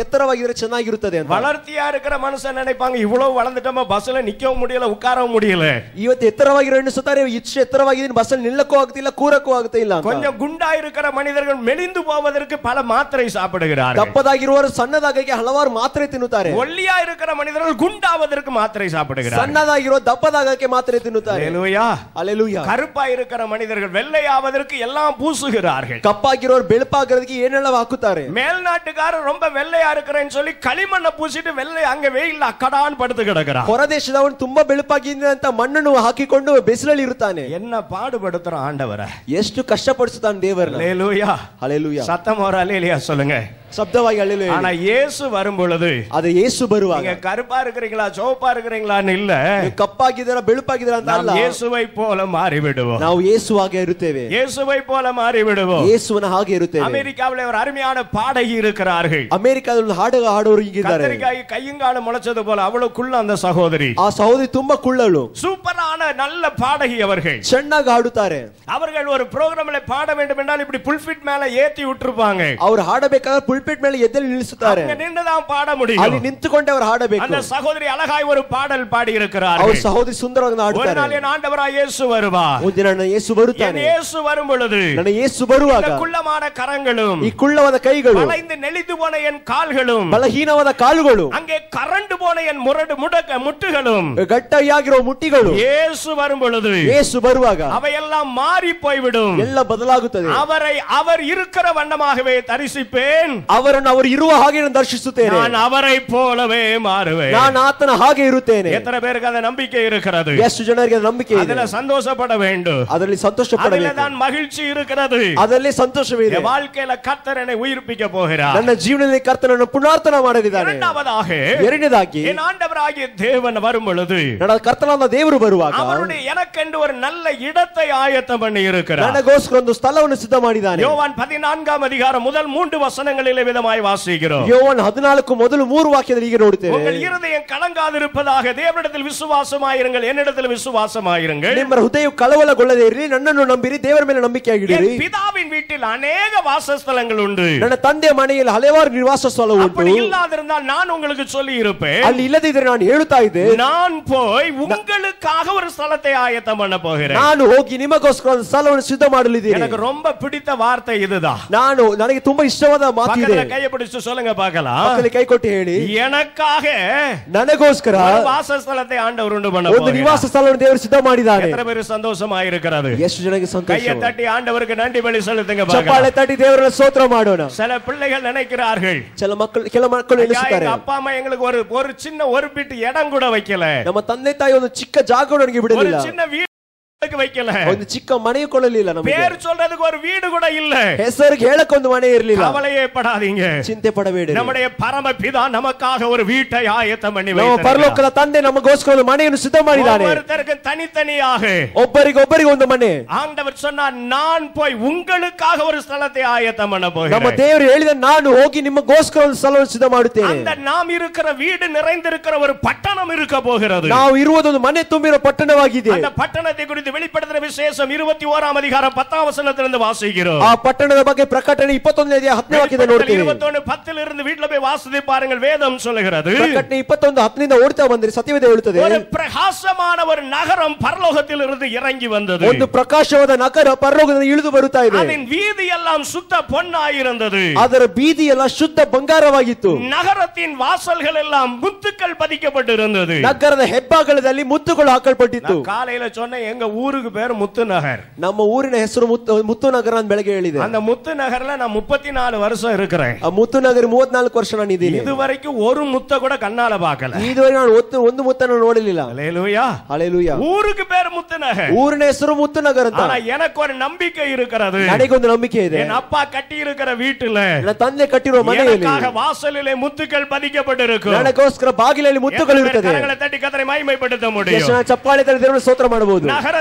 ಎತ್ತರವಾಗಿದ್ರೆ ಚೆನ್ನಾಗಿರುತ್ತದೆ ಅಂತ வளர்த்தியா இருக்கிற மனுஷன் நினைப்பாங்க இவ்வளவு வளர்ந்துட்டோமா பஸ்ல நிக்கவும் முடியல உட்காரவும் முடியல ಇವತ್ತು ಎತ್ತರವಾಗಿರೋ ಹೆಣ್ಣುಸುತ್ತಾರೆ ಇಷ್ಟು ಎತ್ತರವಾಗಿದ್ದೀನಿ ಬಸ್ಸಲ್ಲಿ ನಿಲ್ಲಕ್ಕೂ ಆಗ್ತಿಲ್ಲ ಕೂರಕ್ಕೂ ಆಗ್ತಾ ಇಲ್ಲ ಅಂತ. கொஞ்சம் குண்டா இருக்கிற மனிதர்கள் மெலிந்து போவதற்கு பல மாத்திரை சாப்பிடுகிறார்கள் ದಪ್ಪದಾಗಿರುವವರು ಸಣ್ಣದಾಗಕ್ಕೆ ಹಲವಾರು ಮಾತ್ರೆ ತಿನ್ನುತ್ತಾರೆ ஒல்லியா இருக்கிற மனிதர்கள் குண்டாவதற்கு மாத்திரை சாப்பிடுகிறார்கள் ಸಣ್ಣದಾಗಿರೋ ದಪ್ಪದಾಗಕ್ಕೆ ಮಾತ್ರೆ ತಿನ್ನುತ್ತಾರೆ அல்லேலூயா. ಅಲೆಲೂಯ கருப்பா இருக்கிற மனிதர்கள் வெள்ளையாவதற்கு எல்லாம் பூசுகிறார்கள் ಕಪ್ಪಾಗಿರೋರು ಬೆಳಪಾಗಿರೋದಕ್ಕೆ ಏನೆಲ್ಲ ಹಾಕುತ್ತಾರೆ மேல்நாட்டுக்காரர் ரொம்ப வெள்ளையா இருக்கிறேன்னு சொல்லி களிமண்ணை பூசிட்டு வெள்ளை அங்க வெயில்ல அக்கடான்னு படுத்து கிடக்குறான் ಹೊರ ದೇಶದವನು ತುಂಬಾ ಬೆಳಪಾಗಿದೆ ಅಂತ ಮಣ್ಣನ್ನು ಹಾಕಿಕೊಂಡು ಬಿಸಿಲಲ್ಲಿ ಇರುತ್ತಾನೆ என்ன பாடுபடுத்துறான் ஆண்டவரை ಎಷ್ಟು ಕಷ್ಟಪಡಿಸುತ್ತಾನೆ ದೇವರನ್ನ அல்லேலூயா. ಅಲೆಲೂಯ சத்தம் ஒரு அல்லேலியா சொல்லுங்க ಶಬ್ದವಾಗಿ ಅಲೆಲೂಯ ஆனா இயேசு வரும் பொழுது ಆದ್ರೆ ಯೇಸು ಬರುವಾಗ நீங்க கருப்பா இருக்கிறீங்களா சிவப்பா இருக்கிறீங்களான்னு இல்ல ನೀವು ಕಪ್ಪಾಗಿದ್ದೀರಾ ಬೆಳುಪಾಗಿದ್ದೀರಾ ಅಂತ நாம் ಅಲ್ಲ இயேசுவை போல மாறி விடுவோம் ನಾವು ಯೇಸು ಹಾಗೆ ಇರುತ್ತೇವೆ இயேசுவை போல மாறி விடுவோம் ಯೇಸುವನ ಹಾಗೆ ಇರುತ್ತೇವೆ அமெரிக்காவிலே ஒரு அருமையான பாடகி இருக்கிறார்கள் ಅಮೆರಿಕಾದಲ್ಲಿ ಹಾಡು ಹಾಡೋರು ಹೀಗಿದ್ದಾರೆ கத்தரிக்காய் கையுங்காலம் முளைச்சது போல அவ்வளவுக்குள்ள அந்த சகோதரி ಆ ಸಹೋದರಿ ತುಂಬಾ ಕುಳ್ಳಳು சூப்பரான நல்ல பாடகி அவர்கள் ಚೆನ್ನಾಗಿ ಹಾಡುತ್ತಾರೆ அவர்கள் ஒரு ப்ரோக்ராம்ல பாட வேண்டும் என்றால் இப்படி புல்பிட் மேல ஏத்தி விட்டுருப்பாங்க ಅವ್ರು ಹಾಡಬೇಕಾದ್ರೆ ಪುಲ್ಪಿಟ್ ಮೇಲೆ ಎದ್ದೇಳಿ ನಿಲ್ಲಿಸುತ್ತಾರೆ அங்க நின்றுதான் பாட ಅಲ್ಲಿ முடியும் ನಿಂತುಕೊಂಡೆ ಅವ್ರು ಹಾಡಬೇಕು அந்த சகோதரி அழகாய் ஒரு பாடல் பாடி ಅವ್ರ இருக்கிறார்கள் ಸಹೋದರಿ ಸುಂದರವಾಗಿ ஒரு ಹಾಡುತ್ತಾರೆ நாள் என் ஆண்டவராய் இயேசு வருவார் ಒಂದಿನ ನನ್ನ ಯೇಸು என் ಬರುತ್ತಾನೆ இயேசு வரும் பொழுது ನನ್ನ ಯೇಸು ಬರುವಾಗ இந்த குள்ளமான கரங்களும் ಈ ಕುಳ್ಳವಾದ ಕೈಗಳು வளைந்து நெளிந்து போன என் கால்களும் ಬಲಹೀನವಾದ ಕಾಲುಗಳು அங்கே கரண்டு போன என் முரடு முடக்க முட்டுகளும் ಗಟ್ಟಿಯಾಗಿರೋ ಮುಟ್ಟಿಗಳು இயேசு வரும் பொழுது ಯೇಸು ಬರುವಾಗ அவையெல்லாம் மாறி போய்விடும் ಎಲ್ಲ ಬದಲಾಗುತ್ತದೆ அவரை அவர் இருக்கிற வண்ணமாகவே தரிசிப்பேன் ಅವರನ್ನು ಅವರು ಇರುವ ಹಾಗೆ ನಾನು ದರ್ಶಿಸುತ್ತೇನೆ நான் அவரை போலவே மாறுவேன் ನಾನು ಆತನ ಹಾಗೆ ಇರುತ್ತೇನೆ எத்தனை பேருக்கு அந்த நம்பிக்கை இருக்கிறது ಎಷ್ಟು ಜನರಿಗೆ ಅದು ನಂಬಿಕೆ ಇದೆ அதுல சந்தோஷப்பட வேண்டும் ಅದರಲ್ಲಿ ಸಂತೋಷ அதுல ಪಡಬೇಕು தான் மகிழ்ச்சி இருக்கிறது ಅದರಲ್ಲಿ ಸಂತೋಷವಿದೆ என் வாழ்க்கையில கர்த்தர் என்னை உயிர்ப்பிக்க போகிறார் ನನ್ನ ಜೀವನದಲ್ಲಿ ಕರ್ತನನ್ನು ಪುನರ್ತನ ಮಾಡಲಿದ್ದಾನೆ இரண்டாவதாக ಎರಡನೇದಾಗಿ என் ஆண்டவராகிய தேவன் வரும் பொழுது ನನ್ನ ಕರ್ತನಾದ ದೇವರು ಬರುವಾಗ அவருடைய எனக்கென்று ஒரு நல்ல இடத்தை ஆயத்தம் பண்ணி இருக்கிறார் ನನಗೋಸ್ಕರ ಒಂದು ಸ್ಥಳವನ್ನು ಸಿದ್ಧ ಮಾಡಿದ್ದಾನೆ யோவான் பதினான்காம் அதிகாரம் முதல் மூன்று வசனங்களிலே விதமாய் வாசிக்கிறோம் ಯೋವನ್ ಹದಿನಾಲ್ಕು ಮೊದಲು ಮೂರು ವಾಕ್ಯದಲ್ಲಿ ಹೀಗೆ ನೋಡುತ್ತೇವೆ உங்கள் இருதயம் கலங்காதிருப்பதாக தேவனிடத்தில் விசுவாசமாயிருங்கள் என்னிடத்தில் விசுவாசமாயிருங்கள் ನಿಮ್ಮ ಹೃದಯ ಕಳವಳಗೊಳ್ಳದೆ ಇರಲಿ ನನ್ನನ್ನು ನಂಬಿರಿ ದೇವರ ಮೇಲೆ ನಂಬಿಕೆಯಾಗಿಡಿರಿ என் பிதாவின் வீட்டில் அநேக வாசஸ்தலங்கள் உண்டு ನನ್ನ ತಂದೆಯ ಮನೆಯಲ್ಲಿ ಹಲವಾರು ನಿವಾಸ ಸ್ಥಳ அப்படி ಉಂಟು இல்லாதிருந்தால் நான் உங்களுக்கு சொல்லி இருப்பேன் ಅಲ್ಲಿ ಇಲ್ಲದಿದ್ರೆ ನಾನು ಹೇಳುತ್ತಾ ಇದ್ದೆ நான் போய் உங்களுக்காக ஒரு ஸ்தலத்தை ஆயத்தம் பண்ண போகிறேன் ನಾನು ಹೋಗಿ ನಿಮಗೋಸ್ಕರ ಒಂದು ಸ್ಥಳವನ್ನು ಸಿದ್ಧ ಮಾಡಲಿದ್ದೇನೆ எனக்கு ரொம்ப பிடித்த வார்த்தை இதுதான் ನಾನು ನನಗೆ ತುಂಬಾ ಇಷ್ಟವಾದ ಮಾತು ಇದೆ பக்கத்துல கையை பிடிச்சு சொல்லுங்க பார்க்கலாம் ಪಕ್ಕದಲ್ಲಿ ಕೈ ಕೊಟ್ಟು ಹೇಳಿ எனக்காக ನನಗೋಸ್ಕರ ஒரு வாசஸ்தலத்தை ஆண்டவர் உண்டு பண்ண ಒಂದು ನಿವಾಸ போகிறார் ಸ್ಥಳವನ್ನು ದೇವರು ಸಿದ್ಧ ಮಾಡಿದ್ದಾನೆ எத்தனை பேர் சந்தோஷமா இருக்கிறது ಎಷ್ಟು ಜನಕ್ಕೆ ಸಂತೋಷ கையை தட்டி ஆண்டவருக்கு நன்றி பலி செலுத்துங்க ಚಪ್ಪಾಳೆ பார்க்கலாம் ತಟ್ಟಿ ದೇವರನ್ನ ಸ್ತೋತ್ರ ಮಾಡೋಣ சில பிள்ளைகள் நினைக்கிறார்கள் ಕೆಲ ಮಕ್ಕಳು ಕೆಲ ಮಕ್ಕಳು ஐயா, ಎಣಿಸುತ್ತಾರೆ எங்க அப்பா அம்மா எங்களுக்கு ஒரு ஒரு சின்ன ஒரு பிட் இடம் கூட வைக்கல ನಮ್ಮ ತಂದೆ ತಾಯಿ ಒಂದು ಚಿಕ್ಕ ಜಾಗ ನನಗೆ ஒரு ಬಿಡಲಿಲ್ಲ சின்ன வீடு வைக்கல ಒಂದು ಚಿಕ್ಕ ಮನೆಯು ಕೊಡಲಿಲ್ಲ ನಮಗೆ பேர் சொல்றதுக்கு ஒரு வீடு கூட இல்ல ಹೆಸರಿಗೆ ಹೇಳಕ್ ಒಂದು ಮನೆ ಇರಲಿಲ್ಲ கவலையே படாதீங்க ಚಿಂತೆ ಪಡಬೇಡಿ நம்முடைய பரமபிதா நமக்காக ஒரு வீட்டை ஆயத்தம் பண்ணி ನಮ್ಮ வைத்திருக்கிறார். ಪರಲೋಕದ ತಂದೆ ನಮಗೋಸ್ಕರ ಒಂದು ಮನೆಯನ್ನು ಸಿದ್ಧ ಮಾಡಿದ್ದಾನೆ ஒவ்வொருத்தருக்கும் தனித்தனியாக ಒಬ್ಬರಿಗೆ ಒಬ್ಬರಿಗೆ ಒಂದು ಮನೆ ஆண்டவர் சொன்னார் நான் போய் உங்களுக்காக ஒரு ஸ்தலத்தை ஆயத்தம் பண்ண ನಮ್ಮ போகிறேன் ದೇವರು ಹೇಳಿದ ನಾನು ಹೋಗಿ ನಿಮಗೋಸ್ಕರ ಒಂದು ಸ್ಥಳವನ್ನು ಸಿದ್ಧ ಮಾಡುತ್ತೇನೆ அந்த நாம் இருக்கிற வீடு நிறைந்திருக்கிற ஒரு பட்டணம் இருக்க போகிறது ನಾವು ಇರುವುದೊಂದು ಮನೆ ತುಂಬಿರೋ ಪಟ್ಟಣವಾಗಿದೆ அந்த பட்டணத்தை குறித்து வெளிப்படுத்துற விசேஷம் இருபத்தி ஓராம் அதிகாரம் பத்தாம் வசனத்திலிருந்து வாசிக்கிறோம் ಆ ಪಟ್ಟಣದ ಬಗ್ಗೆ ಪ್ರಕಟಣೆ ಇಪ್ಪತ್ತೊಂದನೇ ಅಧ್ಯಾಯ ಹತ್ತನೇ ವಾಕ್ಯದ ನೋಡ್ತೀವಿ இருபத்தொன்னு பத்துல இருந்து வீட்டுல போய் வாசித்து பாருங்கள் வேதம் சொல்லுகிறது ಪ್ರಕಟಣೆ ಇಪ್ಪತ್ತೊಂದು ಹತ್ತನಿಂದ ಓಡ್ತಾ ಬಂದ್ರೆ ಸತ್ಯವೇದ ಹೇಳುತ್ತದೆ ஒரு பிரகாசமான ஒரு நகரம் பரலோகத்தில் இருந்து இறங்கி வந்தது ಒಂದು ಪ್ರಕಾಶವಾದ ನಗರ ಪರಲೋಕದಿಂದ ಇಳಿದು ಬರುತ್ತಾ ಇದೆ அதன் வீதி எல்லாம் சுத்த பொன்னாயிருந்தது ಅದರ ಬೀದಿ ಎಲ್ಲ ಶುದ್ಧ ಬಂಗಾರವಾಗಿತ್ತು நகரத்தின் வாசல்கள் எல்லாம் முத்துக்கள் பதிக்கப்பட்டிருந்தது ನಗರದ ಹೆಬ್ಬಾಗಲದಲ್ಲಿ ಮುತ್ತುಗಳು ಹಾಕಲ್ಪಟ್ಟಿತ್ತು நான் காலையில சொன்னேன் எங்க ஊருக்கு பேர் முத்து நகர் ನಮ್ಮ ಊರಿನ ಹೆಸರು ಮುತ್ತು ಮುತ್ತು ನಗರ ಅಂತ ಬೆಳಗ್ಗೆ ಹೇಳಿದೆ அந்த முத்து நகர்ல நான் முப்பத்தி நாலு வருஷம் இருக்கிறேன் ಆ ಮುತ್ತು ನಗರ ಮೂವತ್ನಾಲ್ಕು ವರ್ಷ ನಾನು ಇದ್ದೀನಿ இதுவரைக்கும் ஒரு முத்த கூட கண்ணால பார்க்கல ಇದುವರೆಗೆ ನಾನು ಒತ್ತು ಒಂದು ಮುತ್ತನ್ನು ನೋಡಲಿಲ್ಲ அல்லேலூயா ಅಲೆಲೂಯ ஊருக்கு பேர் முத்து நகர் ಊರಿನ ಹೆಸರು ಮುತ್ತು ನಗರ ಅಂತ ஆனா எனக்கு ஒரு நம்பிக்கை இருக்கிறது ನನಗೊಂದು ನಂಬಿಕೆ ಇದೆ என் அப்பா கட்டி இருக்கிற வீட்டுல ನನ್ನ ತಂದೆ ಕಟ್ಟಿರುವ ಮನೆಯಲ್ಲಿ எனக்காக வாசலிலே முத்துக்கள் பதிக்கப்பட்டிருக்கும் ನನಗೋಸ್ಕರ ಬಾಗಿಲಲ್ಲಿ ಮುತ್ತುಗಳು எத்தனை பேர் ಇರುತ್ತದೆ கரங்களை தட்டி கத்தரை மகிமைப்படுத்த ಎಷ್ಟು முடியும் ಜನ ಚಪ್ಪಾಳೆ ತಲೆ ದೇವರ ಸ್ತೋತ್ರ ಮಾಡಬಹುದು நகரத்தை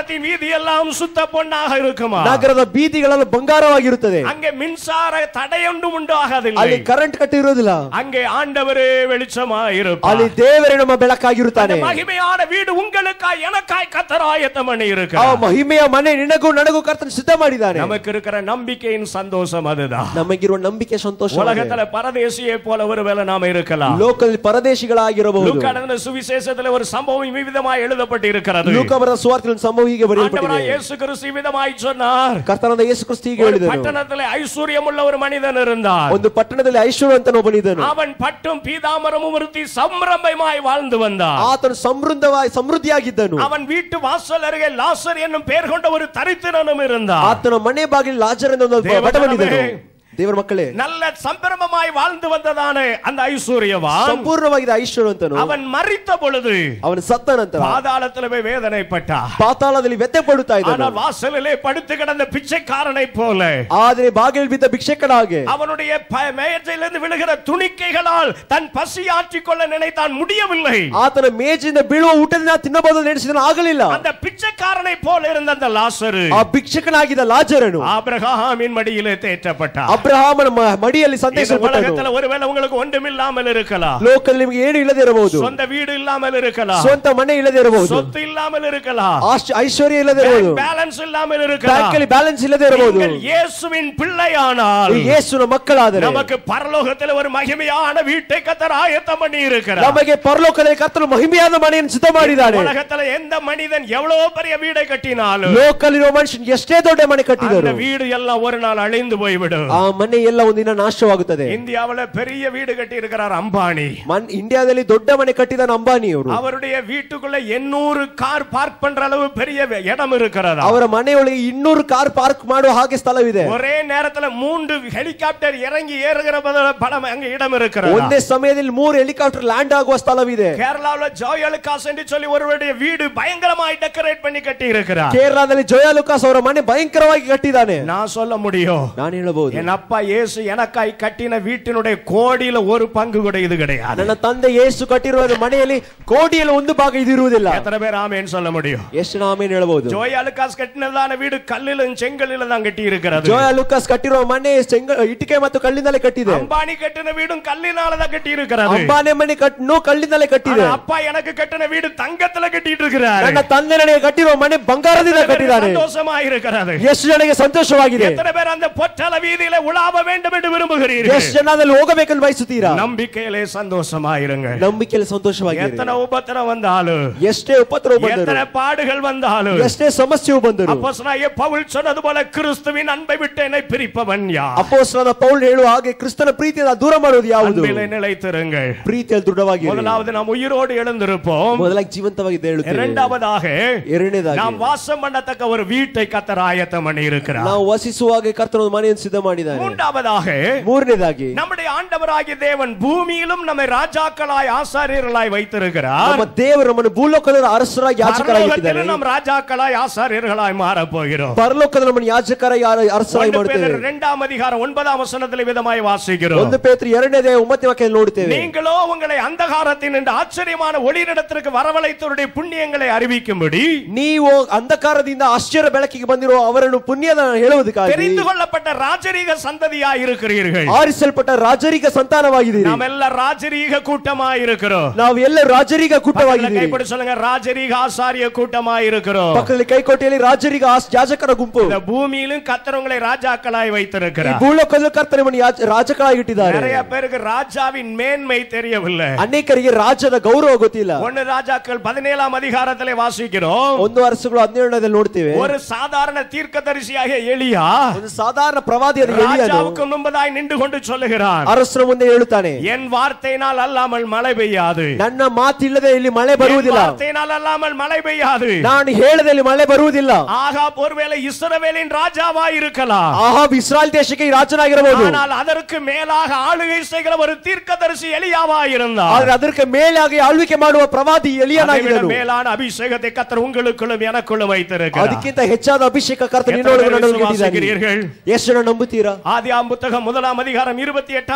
பட்டணத்தின் வீதி எல்லாம் சுத்த பொன்னாக இருக்குமா ನಗರದ ಬೀದಿಗಳೆಲ್ಲ ಬಂಗಾರವಾಗಿರುತ್ತದೆ அங்கே மின்சார தடையொன்றும் உண்டாகதில்லை ಅಲ್ಲಿ ಕರೆಂಟ್ ಕಟ್ ಇರೋದಿಲ್ಲ அங்கே ஆண்டவரே வெளிச்சமா இருப்பார் ಅಲ್ಲಿ ದೇವರೇ ನಮ್ಮ ಬೆಳಕಾಗಿರುತ್ತಾನೆ மகிமையான வீடு உங்களுக்காய் எனக்காய் கத்தராயத்தம் பண்ணி ಆ இருக்கிறார் ಮಹಿಮೆಯ ಮನೆ ನಿನಗೂ ನನಗೂ ಕರ್ತನ ಸಿದ್ಧ ಮಾಡಿದ್ದಾನೆ நமக்கு இருக்கிற நம்பிக்கையின் சந்தோஷம் அதுதான் ನಮಗಿರುವ ನಂಬಿಕೆ ಸಂತೋಷ உலகத்துல பரதேசியை போல ஒருவேளை நாம இருக்கலாம் ಲೋಕದಲ್ಲಿ ಪರದೇಶಿಗಳಾಗಿರಬಹುದು லூக்கானந்த சுவிசேஷத்துல ஒரு சம்பவம் விவிதமாய் எழுதப்பட்டு இருக்கிறது ಲೂಕ ಬರೆದ ಸುವಾರ್ತೆಯಲ್ಲಿ ಸಂಭವ ಹೀಗೆ ಬರೆಯಲ್ಪಟ್ಟಿದೆ ஆண்டவராய் இயேசு கிறிஸ்து விதமாய் சொன்னார் ಕರ್ತನಾದ ಯೇಸು ಕ್ರಿಸ್ತು ಹೀಗೆ ஒரு ಹೇಳಿದನು பட்டணத்துல ஐஸ்வர்யம் உள்ள ஒரு மனிதன் இருந்தார் ಒಂದು ಪಟ್ಟಣದಲ್ಲಿ ಐಶ್ವರ್ಯವಂತನ ಒಬ್ಬನಿದ್ದನು அவன் பட்டும் பீதாமரமும் விருத்தி சம்பிரம்பமாய் வாழ்ந்து வந்தான் ಆತನು ಸಮೃದ್ಧವಾಗಿ ಸಮೃದ್ಧಿಯಾಗಿದ್ದನು அவன் வீட்டு வாசல் அருகே லாசர் என்னும் பெயர் கொண்ட ஒரு தரித்திரனும் இருந்தான் ಆತನ ಮನೆ ಬಾಗಿಲು ಲಾಜರ್ ಎಂದ ಒಂದು ದೇವರ ಬಡವನಿದ್ದನು ಜನವೇ. ದೇವರ ಮಕ್ಕಳೇ நல்ல சம்பிரமமாய் வாழ்ந்து வந்ததான அந்த ஐஸ்வர்யவான் ಸಂಪೂರ್ಣವಾಗಿದೆ ಐಶ್ವರ್ಯವಂತನು அவன் மறித்த பொழுது ಅವನು ಸತ್ತ ನಂತರ பாதாளத்துல போய் வேதனைப்பட்டான் ಪಾತಾಳದಲ್ಲಿ ವ್ಯತೆ ಪಡುತ್ತಾ ಇದ್ದನು ஆனால் வாசலிலே படுத்து கிடந்த பிச்சைக்காரனை போல ಆದರೆ ಬಾಗಿಲು ಬಿದ್ದ ಭಿಕ್ಷಕನ ಹಾಗೆ அவனுடைய ப- மேஜையிலிருந்து விழுகிற துணிக்கைகளால் தன் பசி ஆற்றிக் கொள்ள நினைத்தான் முடியவில்லை ಆತನ ಮೇಜಿಂದ ಬೀಳುವ ಊಟದಿಂದ ತಿನ್ನಬಹುದು ನೆನೆಸಿದನು ಆಗಲಿಲ್ಲ அந்த பிச்சைக்காரனை போல இருந்த அந்த லாசரு ಆ ಭಿಕ್ಷಕನಾಗಿದ್ದ ಲಾಜರನು ஆபிரகாமின் மடியிலே தேற்றப்பட்டான் ಅಬ್ರಹಾಮನ ಮ- ಮಡಿಯಲ್ಲಿ இந்த ಸಂತೈಸಲ್ಪಟ್ಟನು உலகத்துல ஒருவேளை உங்களுக்கு ஒன்றுமில்லாமல் இருக்கலாம் ಲೋಕದಲ್ಲಿ ನಿಮಗೆ ಏನು ಇಲ್ಲದೆ ಇರಬಹುದು சொந்த வீடு இல்லாமல் இருக்கலாம் ಸ್ವಂತ ಮನೆ ಇಲ್ಲದೆ ಇರಬಹುದು சொத்து இல்லாமல் இருக்கலாம் ಆಶ್- ಐಶ್ವರ್ಯ ಇಲ್ಲದೆ ಇರಬಹುದು பேலன்ஸ் இல்லாமல் ಬ್ಯಾಂಕ್ இருக்கலாம் ಅಲ್ಲಿ ಬ್ಯಾಲೆನ್ಸ್ ಇಲ್ಲದೆ ಇರಬಹುದು நீங்கள் இயேசுவின் பிள்ளையானால் ಈ ಯೇಸುನ ಮಕ್ಕಳಾದರೆ நமக்கு பரலோகத்தில் ஒரு மகிமையான வீட்டை கத்தர் ஆயத்தம் பண்ணி இருக்கிறார் ನಮಗೆ ಪರಲೋಕದಲ್ಲಿ ಕರ್ತನು ಮಹಿಮೆಯಾದ ಮನೆಯನ್ನು ಸಿದ್ಧ ಮಾಡಿದ್ದಾನೆ உலகத்துல எந்த மனிதன் எவ்வளவு பெரிய வீடை கட்டினாலும் ಲೋಕಲ್ಲಿರುವ ಮನುಷ್ಯನ್ ಎಷ್ಟೇ ದೊಡ್ಡ ಮನೆ அந்த ಕಟ್ಟಿದರು வீடு எல்லாம் ஒரு நாள் அழிந்து போய்விடும் ಆ ಮನೆ ಎಲ್ಲ ಒಂದಿನ ನಾಶವಾಗುತ್ತದೆ இந்தியாவுல பெரிய வீடு கட்டி இருக்கிறார் அம்பானி ಮನ್ ಇಂಡಿಯಾದಲ್ಲಿ ದೊಡ್ಡ ಮನೆ ಕಟ್ಟಿದ ಅಂಬಾನಿಯವರು அவருடைய வீட்டுக்குள்ள எண்ணூறு கார் பார்க் பண்ற அளவு பெரிய இடம் இருக்கிறதா ಅವರ ಮನೆಯೊಳಗೆ ಇನ್ನೂರು ಕಾರ್ ಪಾರ್ಕ್ ಮಾಡುವ ಹಾಗೆ ಸ್ಥಳವಿದೆ ஒரே நேரத்துல மூன்று ஹெலிகாப்டர் இறங்கி ஏறுகிற பத- படம் அங்க இடம் இருக்கிறது ಒಂದೇ ಸಮಯದಲ್ಲಿ ಮೂರು ಹೆಲಿಕಾಪ್ಟರ್ ಲ್ಯಾಂಡ್ ಆಗುವ ಸ್ಥಳವಿದೆ கேரளாவுல ஜோயலுக்காஸ் என்று சொல்லி ஒருவருடைய வீடு பயங்கரமாய் டெக்கரேட் பண்ணி கட்டி இருக்கிறார் ಕೇರಳದಲ್ಲಿ ಜೋಯಾ ಲುಕಾಸ್ ಅವರ ಮನೆ ಭಯಂಕರವಾಗಿ ಕಟ್ಟಿದ್ದಾನೆ நான் சொல்ல முடியும் ನಾನು ಹೇಳಬಹುದು என் அப்பா இயேசு எனக்காய் கட்டின வீட்டினுடைய கோடியில ஒரு பங்கு கூட இது கிடையாது ನನ್ನ ತಂದೆ ಯೇಸು ಕಟ್ಟಿರುವ ಮನೆಯಲ್ಲಿ ಕೋಟಿಯಲ್ಲಿ ಒಂದು ಭಾಗ ಇದು ಇರುವುದಿಲ್ಲ எத்தனை பேர் ஆமேன்னு சொல்ல முடியும் ಎಷ್ಟು ನಾಮೇನು ಹೇಳಬಹುದು ஜோயா லுக்காஸ் கட்டினதான வீடு கல்லிலும் செங்கல்லிலும் தான் கட்டி இருக்கிறது ಜೋಯಾ ಲುಕಾಸ್ ಕಟ್ಟಿರುವ ಮನೆ ಚೆಂಗ ಇಟ್ಟಿಗೆ ಮತ್ತು ಕಲ್ಲಿಂದಲೇ ಕಟ್ಟಿದೆ அம்பானி கட்டின வீடும் கல்லினால தான் கட்டி இருக்கிறது ಅಂಬಾನೆ ಮನೆ ಕಟ್ ನೋ ಕಲ್ಲಿಂದಲೇ ಕಟ್ಟಿದೆ ஆனா அப்பா எனக்கு கட்டின வீடு தங்கத்துல கட்டிட்டு இருக்கிறாரு ನನ್ನ ತಂದೆ ನನಗೆ ಕಟ್ಟಿರುವ ಮನೆ ಬಂಗಾರದಿಂದ ಕಟ್ಟಿದ್ದಾನೆ சந்தோஷமா இருக்கிறது ಎಷ್ಟು ಜನಗೆ ಸಂತೋಷವಾಗಿದೆ எத்தனை பேர் அந்த பொற்றல வீதியில உலாவ வேண்டும் என்று விரும்புகிறீர்கள் ಎಷ್ಟು ಜನ ಅದ್ರಲ್ಲಿ ಹೋಗಬೇಕಂತ ಬಯಸುತ್ತೀರಾ நம்பிக்கையிலே சந்தோஷமா இருங்க ನಂಬಿಕೆಯಲ್ಲಿ ಸಂತೋಷವಾಗಿದೆ எத்தனை உபத்திரம் வந்தாலும் ಎಷ್ಟೇ ಉಪದ್ರವ ಬಂದರು எத்தனை பாடுகள் வந்தாலும் ಎಷ್ಟೇ ಸಮಸ್ಯೆಯು ಬಂದರು அப்போஸ்தலனாகிய பவுல் சொன்னது போல கிறிஸ்துவின் அன்பை விட்டு என்னை பிரிப்பவன் யார் ಅಪೋಸ್ತಲನಾದ ಪೌಲ್ ಹೇಳುವ ಹಾಗೆ ಕ್ರಿಸ್ತನ ಪ್ರೀತಿಯಿಂದ ದೂರ ಮಾಡುವುದು ಯಾವುದು அன்பிலே நிலைத்திருங்கள் ಪ್ರೀತಿಯಲ್ಲಿ ದೃಢವಾಗಿ முதலாவது நாம் உயிரோடு எழுந்திருப்போம் ಮೊದಲಾಗಿ ಜೀವಂತವಾಗಿ ಹೇಳುತ್ತೇವೆ இரண்டாவதாக ಎರಡನೇದಾಗಿ நாம் வாசம் பண்ணத்தக்க ஒரு வீட்டை கத்தர் ஆயத்தம் பண்ணி இருக்கிறார் ನಾವು ವಸಿಸುವಾಗ ಕರ್ತನ ಒಂದು ಮನೆಯನ್ನು ಸಿದ್ಧ ಮಾಡಿದ್ದಾನೆ மூன்றாவதாக ಮೂರನೇದಾಗಿ நம்முடைய ஆண்டவராகிய தேவன் பூமியிலும் நம்மை ராஜாக்களாய் ஆசாரியர்களாய் வைத்திருக்கிறார் ನಮ್ಮ ದೇವರು ನಮ್ಮನ್ನು ಭೂಲೋಕದ ಅರಸರಾಗಿ ಯಾಜಕರಾಗಿಟ್ಟಿದ್ದಾರೆ பரலோகத்திலும் நாம் ராஜாக்களாய் ஆசாரியர்களாய் மாறப் போகிறோம் ಪರಲೋಕದ ನಮ್ಮನ್ನು ಯಾಜಕರಾಗಿ ಯಾರ- ಅರಸರಾಗಿ ஒன்று ಮಾಡ್ತೇವೆ பேதுரு இரண்டாம் அதிகாரம் ஒன்பதாம் வசனத்தில் விதமாய் வாசிக்கிறோம் ಒಂದು ಪೇತ್ರಿ ಎರಡನೇದೇ ಒಂಬತ್ತನೇ ವಾಕ್ಯ ನೋಡುತ್ತೇವೆ நீங்களோ உங்களை அந்தகாரத்தின் இந்த ஆச்சரியமான ஒளியிடத்திற்கு வரவழைத்தவருடைய புண்ணியங்களை அறிவிக்கும்படி ನೀವು ಅಂಧಕಾರದಿಂದ ಆಶ್ಚರ್ಯ ಬೆಳಕಿಗೆ ಬಂದಿರುವ ಅವರನ್ನು ಪುಣ್ಯದ ಹೇಳುವುದಕ್ಕಾಗಿ தெரிந்து கொள்ளப்பட்ட ராஜரீக சந்ததியாய் இருக்கிறீர்கள் ಆರಿಸಲ್ಪಟ್ಟ ರಾಜರಿಗ ಸಂತಾನವಾಗಿದ್ದೀರಿ நாம் எல்லாம் ராஜரீக கூட்டமாய் இருக்கிறோம் ನಾವು ಎಲ್ಲ ರಾಜರಿಗ ಕೂಟವಾಗಿದ್ದೀರಿ கைப்படி சொல்லுங்க ராஜரீக ஆசாரிய கூட்டமாய் இருக்கிறோம் ಪಕ್ಕದಲ್ಲಿ ಕೈಕೋಟೆಯಲ್ಲಿ ರಾಜರಿಗ ಆಸ್- ಯಾಜಕರ ಗುಂಪು இந்த பூமியிலும் கத்தரவங்களை ராஜாக்களாய் ಈ வைத்திருக்கிறார் ಭೂಲೋಕದ ಕರ್ತನೆ ನಿಮ್ಮನ್ನು ಯಾಜ- ರಾಜಕರಾಗಿಟ್ಟಿದ್ದಾರೆ நிறைய பேருக்கு ராஜாவின் மேன்மை தெரியவில்லை ಅನೇಕರಿಗೆ ರಾಜ್ಯದ ಗೌರವ ಗೊತ್ತಿಲ್ಲ ஒன்னு ராஜாக்கள் பதினேழாம் அதிகாரத்திலே வாசிக்கிறோம் ಒಂದು ವರ್ಷಗಳು ಹನ್ನೆರಡನೇದಲ್ಲಿ ನೋಡ್ತೇವೆ ஒரு சாதாரண தீர்க்கதரிசியாக எலியா ಒಂದು ಸಾಧಾರಣ ಪ್ರವಾದಿಯಾದ ಎಲಿಯನು ராஜாவுக்கு முன்பதாய் நின்று கொண்டு சொல்லுகிறான் ಅರಸನ ಮುಂದೆ ಹೇಳುತ್ತಾನೆ என் வார்த்தையினால் அல்லாமல் மழை பெய்யாது ನನ್ನ ಮಾತಿಲ್ಲದೆ ಇಲ್ಲಿ ಮಳೆ என் ಬರುವುದಿಲ್ಲ வார்த்தையினால் அல்லாமல் மழை பெய்யாது ನಾನು ಹೇಳದೆ ಇಲ್ಲಿ ಮಳೆ ಬರುವುದಿಲ್ಲ ஆகா ஒருவேளை இஸ்ரவேலின் ராஜாவா இருக்கலாம் ಆಹಾಬ್ ಇಸ್ರಾಯಲ್ ದೇಶಕ್ಕೆ ಈ ರಾಜನಾಗಿರಬಹುದು ஆனால் அதற்கு மேலாக ஆளுகை செய்கிற ஒரு தீர்க்கதரிசி எலியாவா இருந்தார் ಆದ್ರೆ ಅದಕ್ಕೆ ಮೇಲಾಗಿ ಆಳ್ವಿಕೆ ಮಾಡುವ ಪ್ರವಾದಿ அதைவிட ಎಲಿಯನಾಗಿದ್ದನು மேலான அபிஷேகத்தை கத்தர் உங்களுக்குள்ளும் எனக்குள்ளும் வைத்திருக்கிறார் ಅದಕ್ಕಿಂತ ಹೆಚ್ಚಾದ ಅಭಿಷೇಕ ಕರ್ತನ எத்தனை ನಿನ್ನೊಳಗೆ பேர் ನನ್ನೊಳಗೆ ಇಟ್ಟಿದ್ದಾನೆ. விசுவாசிக்கிறீர்கள்? ಎಷ್ಟು ಜನ ನಂಬುತ್ತೀರಾ ஆதியாம் புத்தகம் முதலாம் அதிகாரம் இருபத்தி எட்டாம்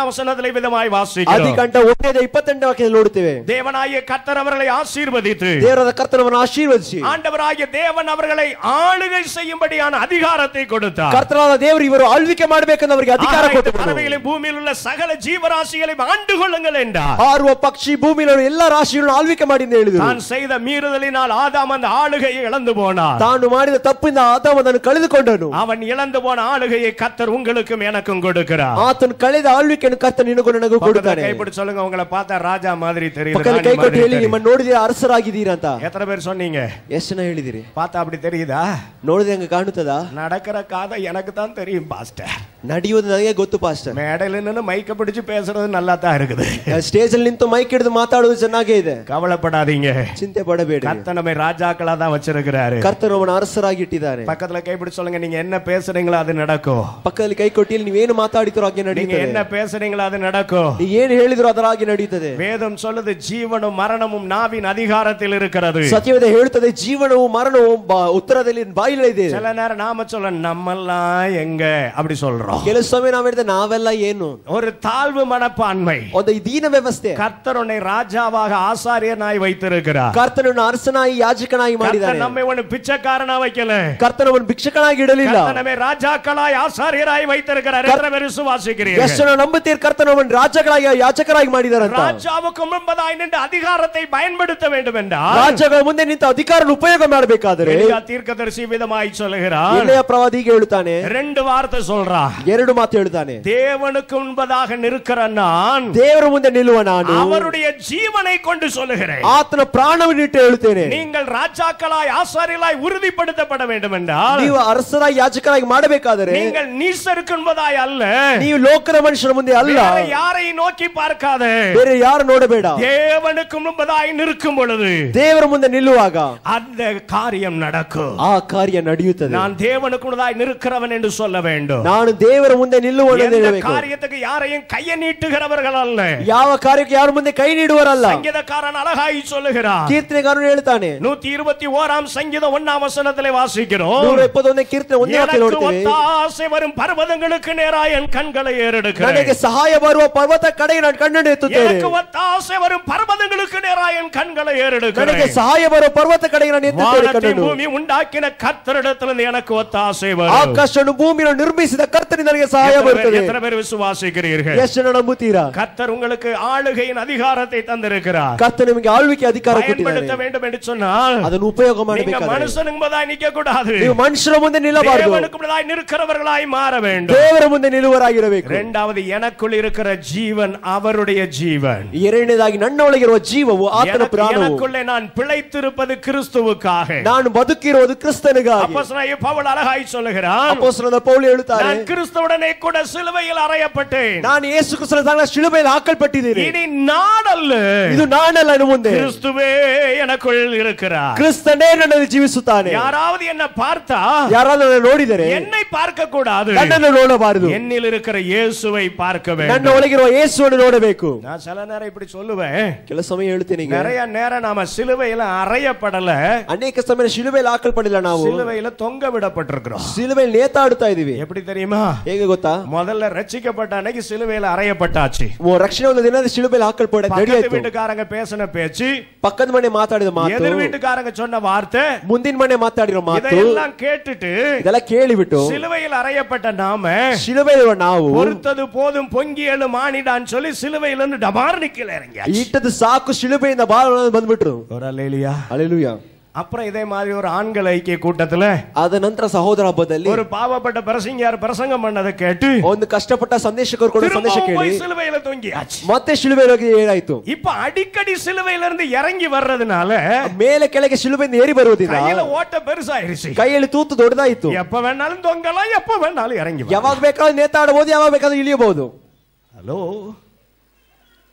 ಇಪ್ಪತ್ತೆಂಟಾം ವಚನದಲ್ಲಿ ವಿಧವಾಗಿ ಆದಿ ವಾಸಿக்கிறோம் ಗಂಟ ಒಂದನೇದ ಇಪ್ಪತ್ತೆಂಟನೇ ವಾಕ್ಯದಲ್ಲಿ ನೋಡುತ್ತೇವೆ தேவனாகிய கர்த்தர் அவர்களை ஆசீர்வதித்து ದೇವರಾದ ಕರ್ತನವನ್ನು ಆಶೀರ್ವದಿಸಿ ஆண்டவராகிய தேவன் அவர்களை ஆளுகை செய்யும்படியான அதிகாரத்தை கொடுத்தார் ಕರ್ತನಾದ ದೇವರು ಇವರು ಆಳ್ವಿಕೆ ಮಾಡಬೇಕೆಂದು ಅವರಿಗೆ ಅಧಿಕಾರ ஆகாயத்து ಕೊಟ್ಟು பறவைகளை பூமியில் உள்ள சகல ஜீவராசிகளை ஆண்டு கொள்ளுங்கள் என்றார் ಹಾರುವ ಪಕ್ಷಿ ಭೂಮಿಯಲ್ಲಿ ಎಲ್ಲಾ ರಾಶಿಗಳನ್ನು ಆಳ್ವಿಕೆ ಮಾಡಿ ಎಂದು ಹೇಳಿದರು தான் செய்த மீறுதலினால் ஆதாம் அந்த ஆளுகையை இழந்து போனார் ತಾನು ಮಾಡಿದ ತಪ್ಪಿಂದ ಆದಾಮ ಅದನ್ನು ಕಳೆದುಕೊಂಡನು அவன் இழந்து போன ஆளுகையை கத்தர் உங்களுக்கும் எனக்கும் கொடுக்கிறார் ಆತನು ಕಳೆದ ಆಳ್ವಿಕೆಯನ್ನು ಕರ್ತ ನಿನಗೂ ನನಗೂ பக்கத்துல ಕೊಡುತ್ತಾನೆ கைப்பிடி சொல்லுங்க உங்களை பார்த்தா ராஜா மாதிரி தெரியுது ಪಕ್ಕದಲ್ಲಿ ராಣಿ ಕೈ ಕೊಟ್ಟು மாதிரி ಹೇಳಿ தெரியுது. ನಿಮ್ಮನ್ನು ನೋಡಿದ್ರೆ ಅರಸರಾಗಿದ್ದೀರಾ ಅಂತ எத்தனை பேர் சொன்னீங்க ಎಷ್ಟು ಜನ ಹೇಳಿದಿರಿ பார்த்தா அப்படி தெரியுதா ನೋಡಿದ್ರೆ ಹಂಗ ಕಾಣುತ್ತದಾ நடக்கிற காதை எனக்கு தான் தெரியும் பாஸ்டர் ನಡೆಯುವುದು ನನಗೆ ಗೊತ್ತು ಪಾಸ್ಟರ್ மேடையில நின்னு மைக்க பிடிச்சு பேசுறது நல்லா தான் இருக்குது ಸ್ಟೇಜ್ ಅಲ್ಲಿ ನಿಂತು ಮೈಕ್ ಹಿಡಿದು ಮಾತಾಡುವುದು ಚೆನ್ನಾಗೇ ಇದೆ கவலைப்படாதீங்க ಚಿಂತೆ ಪಡಬೇಡಿ கர்த்தர் நம்மை ராஜாக்களா தான் வச்சிருக்கிறாரு ಕರ್ತನು ಅವನ ಅರಸರಾಗಿ ಇಟ್ಟಿದ್ದಾರೆ பக்கத்துல கைப்பிடி சொல்லுங்க நீங்க என்ன பேசுறீங்களோ அது நடக்கும் ಪಕ್ಕದಲ್ಲಿ ಕೈ ಕೊಟ್ಟಿ ನೀವೇನು ಮಾತಾಡಿತರೋ ಹಾಗೆ நீங்க ನಡೆಯುತ್ತದೆ என்ன பேசுறீங்களோ அது நடக்கும் ನೀವು ಏನು ಹೇಳಿದ್ರು ಅದರ ಹಾಗೆ ನಡೆಯುತ್ತದೆ வேதம் சொல்லுது ஜீவனும் மரணமும் நாவின் அதிகாரத்தில் இருக்கிறது ಸತ್ಯವೇದ ಹೇಳುತ್ತದೆ ಜೀವನವು ಮರಣವು ಬ- ಉತ್ತರದಲ್ಲಿ ಬಾಯಿಲಿದೆ சில நேரம் நாம சொல்ல நம்மெல்லாம் எங்க அப்படி சொல்றோம் ಕೆಲವು ಸಮಯ ನಾವು ಹೇಳಿದ್ರೆ ನಾವೆಲ್ಲ ಏನು ஒரு தாழ்வு மனப்பான்மை ಒಂದು ಈ ದೀನ ವ್ಯವಸ್ಥೆ கர்த்தர் உன்னை ராஜாவாக ஆசாரியனாய் வைத்திருக்கிறார் ಕರ್ತನನ್ನು ಅರಸನಾಗಿ ಯಾಜಕನಾಗಿ ಮಾಡಿದ್ದಾನೆ கர்த்தர் நம்மை ஒண்ணு பிச்சைக்காரனா வைக்கல ಕರ್ತನವನ್ನು ಭಿಕ್ಷಕನಾಗಿ ಇಡಲಿಲ್ಲ கர்த்தர் நம்மை ராஜாக்களாய் ஆசாரியராய் வைத்திருக்கிறார் எத்தனை பேர் விசுவாசிக்கிறீர்கள் ಎಷ್ಟು ಜನ ನಂಬುತ್ತೀರ್ ಕರ್ತನವನ್ನು ರಾಜಗಳಾಗಿ ಯಾಜಕರಾಗಿ ಮಾಡಿದಾರಂತ ராஜாவுக்கு முன்பதாய் நின்று அதிகாரத்தை பயன்படுத்த வேண்டும் என்றால் ರಾಜ್ಯಗಳ ಮುಂದೆ ನಿಂತು ಅಧಿಕಾರ ಉಪಯೋಗ ಮಾಡಬೇಕಾದರೆ எலியா தீர்க்கதரிசி விதமாய் சொல்லுகிறார் ಎಳೆಯ ಪ್ರವಾದಿಗೆ ಹೇಳುತ್ತಾನೆ ரெண்டு வார்த்தை சொல்றா ಎರಡು ಮಾತು ಹೇಳುತ್ತಾನೆ தேவனுக்கு முன்பதாக நிற்கிற நான் ದೇವರ ಮುಂದೆ ನಿಲ್ಲುವ ನಾನು அவருடைய ஜீவனை கொண்டு சொல்லுகிறேன் ಆತನ ಪ್ರಾಣವನ್ನಿಟ್ಟು ಹೇಳುತ್ತೇನೆ நீங்கள் ராஜாக்களாய் ஆசாரியலாய் உறுதிப்படுத்தப்பட வேண்டும் என்றால் ನೀವು ಅರಸರಾಗಿ ಯಾಜಕರಾಗಿ ಮಾಡಬೇಕಾದರೆ நீங்கள் நீசருக்கு என்பதாய் அல்ல ನೀವು ಲೋಕದ ಮನುಷ್ಯರ ಮುಂದೆ ಅಲ್ಲ வேற யாரை நோக்கி பார்க்காத ಬೇರೆ ಯಾರು ನೋಡಬೇಡ தேவனுக்கு முன்பதாய் நிற்கும் பொழுது ದೇವರ ಮುಂದೆ ನಿಲ್ಲುವಾಗ அந்த காரியம் நடக்கும் ಆ ಕಾರ್ಯ ನಡೆಯುತ್ತದೆ நான் தேவனுக்கு முன்பதாய் நிற்கிறவன் என்று சொல்ல வேண்டும் ನಾನು ದೇವರ ಮುಂದೆ ನಿಲ್ಲುವನು ಎಂದು எந்த ಹೇಳಬೇಕು காரியத்துக்கு யாரையும் கையை நீட்டுகிறவர்கள் அல்ல ಯಾವ ಕಾರ್ಯಕ್ಕೆ ಯಾರ ಮುಂದೆ ಕೈ ನೀಡುವರಲ್ಲ சங்கீதக்காரன் அழகாய் சொல்லுகிறார் ಕೀರ್ತನೆಗಾರನು ಹೇಳ್ತಾನೆ நூத்தி இருபத்தி ஓராம் சங்கீதம் ஒன்னாம் வசனத்திலே வாசிக்கிறோம் ನೂರ ಎಪ್ಪತ್ತೊಂದನೇ ಕೀರ್ತನೆ ಒಂದೇ ವಾಕ್ಯ எனக்கு ನೋಡ್ತೇವೆ ஒத்தாசை வரும் பர்வதங்களுக்கு நேரா என் கண்களை ஏறெடுக்கிறேன் ನನಗೆ ಸಹಾಯ ಬರುವ ಪರ್ವತ ಕಡೆಗೆ ನಾನು ಕಣ್ಣನ್ನು ಎತ್ತುತ್ತೇನೆ எனக்கு ஒத்தாசை வரும் பர்வதங்களுக்கு நேரா என் கண்களை ನನಗೆ ஏறெடுக்கிறேன் ಸಹಾಯ ಬರುವ ಪರ್ವತ ಕಡೆಗೆ ನಾನು ಎತ್ತುತ್ತೇನೆ வானத்தை ಕಣ್ಣನ್ನು பூமி உண்டாக்கின கர்த்தரிடத்திலிருந்து எனக்கு ஒத்தாசை வரும் ಆಕಾಶವನ್ನು ಭೂಮಿಯನ್ನು ನಿರ್ಮಿಸಿದ ಕರ್ತನಿ ನನಗೆ ಸಹಾಯ எத்தனை பேர்- ಬರುತ್ತದೆ எத்தனை பேர் விசுவாசிக்கிறீர்கள் ಎಷ್ಟು ಜನ ನಂಬುತ್ತೀರಾ கர்த்தர் உங்களுக்கு ஆளுகையின் அதிகாரத்தை தந்திருக்கிறார் ಕರ್ತ ನಿಮಗೆ ಆಳ್ವಿಕೆ ಅಧಿಕಾರ பயன்படுத்த ಕೊಟ್ಟಿದ್ದಾನೆ வேண்டும் என்று சொன்னால் ಅದನ್ನು ಉಪಯೋಗ நீங்க ಮಾಡಬೇಕಾದ್ರೆ மனுஷனுக்கு முன்பதாய் நிக்க கூடாது ನೀವು ಮನುಷ್ಯರ ಮುಂದೆ ನಿಲ್ಲಬಾರದು தேவனுக்கு முன்பதாய் நிற்கிறவர்களாய் மாற வேண்டும் ದೇವರ ಮುಂದೆ ನಿಲ್ಲುವರಾಗಿರಬೇಕು இரண்டாவது எனக்குள் இருக்கிற ஜீவன் அவருடைய ஜீவன் ಎರಡನೇದಾಗಿ ನನ್ನ ಒಳಗಿರುವ ಜೀವವು ಆತನ எனக்கு- ಪ್ರಾಣವು எனக்குள்ளே நான் பிழைத்திருப்பது கிறிஸ்துவுக்காக ನಾನು ಬದುಕಿರುವುದು ಕ್ರಿಸ್ತನಿಗಾಗಿ அப்போஸ்தலனாகிய பவுல் அழகாய் சொல்லுகிறான் ಅಪೋಸ್ತಲನಾದ ಪೌಲು ಹೇಳುತ್ತಾರೆ நான் கிறிஸ்துவுடனே கூட சிலுவையில் அறையப்பட்டேன் ನಾನು ಯೇಸು ಕ್ರಿಸ್ತನ ಸಂಗಡ ಶಿಲುಬೆಯಲ್ಲಿ ಹಾಕಲ್ಪಟ್ಟಿದ್ದೀನಿ இனி நான் அல்ல ಇದು ನಾನಲ್ಲ ಇನ್ನು ಮುಂದೆ கிறிஸ்துவே எனக்குள் இருக்கிறார் ಕ್ರಿಸ್ತನೇ ನನ್ನಲ್ಲಿ ಜೀವಿಸುತ್ತಾನೆ யாராவது என்ன பார்த்தா ಯಾರಾದ್ರೂ ನನ್ನ ನೋಡಿದರೆ என்னை பார்க்க கூடாது ನನ್ನನ್ನು ನೋಡಬಾರದು என்னில் இருக்கிற இயேசுவை பார்க்க ನನ್ನ வேண்டும் ಒಳಗಿರುವ ಯೇಸುವನ್ನು ನೋಡಬೇಕು நான் சில நேரம் இப்படி சொல்லுவேன் ಕೆಲ ಸಮಯ ಹೇಳ್ತೇನೆ ಈಗ நிறைய நேரம் நாம சிலுவையில அறையப்படல ಅನೇಕ ಸಮಯ ಶಿಲುಬೆಯಲ್ಲಿ ಹಾಕಲ್ಪಡಿಲ್ಲ ನಾವು சிலுவையில தொங்க விடப்பட்டிருக்கிறோம் ಶಿಲುಬೆಯಲ್ಲಿ ನೇತಾಡುತ್ತಾ ಇದೀವಿ எப்படி தெரியுமா ಹೇಗೆ ಗೊತ್ತಾ முதல்ல ரட்சிக்கப்பட்ட அன்னைக்கு சிலுவையில அறையப்பட்டாச்சு ಓ, ರಕ್ಷಣೆ ಒಂದು ದಿನದ ಶಿಲುಬೆಯಲ್ಲಿ ಹಾಕಲ್ಪಡ பக்கத்து ನಡೆಯಾಯ್ತು வீட்டுக்காரங்க பேசின பேச்சு ಪಕ್ಕದ ಮನೆ ಮಾತಾಡಿದ ಮಾತು எதிர் வீட்டுக்காரங்க சொன்ன வார்த்தை ಮುಂದಿನ ಮನೆ ಮಾತಾಡಿರೋ ಮಾತು இதையெல்லாம் கேட்டுட்டு ಇದೆಲ್ಲ ಕೇಳಿಬಿಟ್ಟು சிலுவையில் அறையப்பட்ட நாம ಶಿಲುಬೆಯಲ್ಲಿರುವ ನಾವು பொறுத்தது போதும் பொங்கி எழு மானிடான்னு சொல்லி சிலுவையில இருந்து டபார் நிக்கல இறங்க ಇಟ್ಟದ್ದು ಸಾಕು ಶಿಲುಬೆಯಿಂದ ಬಾಳ ಬಂದ್ಬಿಟ್ರು ஒரு அல்லேலியா ಅಲೆಲುಯ அப்புறம் இதே மாதிரி ஒரு ஆண்கள் ஐக்கிய கூட்டத்துல ಅದ ನಂತರ ಸಹೋದರ ಹಬ್ಬದಲ್ಲಿ ஒரு பாவப்பட்ட பிரசங்கியார் பிரசங்கம் பண்ணதை கேட்டு ಒಂದು ಕಷ್ಟಪಟ್ಟ ಸಂದೇಶಕರು ಕೊಡೋ ಸಂದೇಶ திரும்பவும் ಕೇಳಿ போய் சிலுவையில தொங்கியாச்சு ಮತ್ತೆ ಶಿಲುಬೆಯಲ್ಲಿ ಏನಾಯ್ತು இப்ப அடிக்கடி சிலுவையில இருந்து இறங்கி வர்றதுனால ಮೇಲೆ ಕೆಳಗೆ ಶಿಲುಬೆಯಿಂದ ಏರಿ ಬರುವುದಿಲ್ಲ கையில ஓட்ட பெருசாயிருச்சு ಕೈಯಲ್ಲಿ ತೂತು ದೊಡ್ಡದಾಯ್ತು எப்ப வேணாலும் தொங்கலாம் எப்ப வேணாலும் இறங்கி வரலாம். ಯಾವಾಗ ಬೇಕಾದ್ರೂ ನೇತಾಡಬಹುದು ಯಾವಾಗ ಬೇಕಾದ್ರೂ ಇಳಿಯಬಹುದು ஹலோ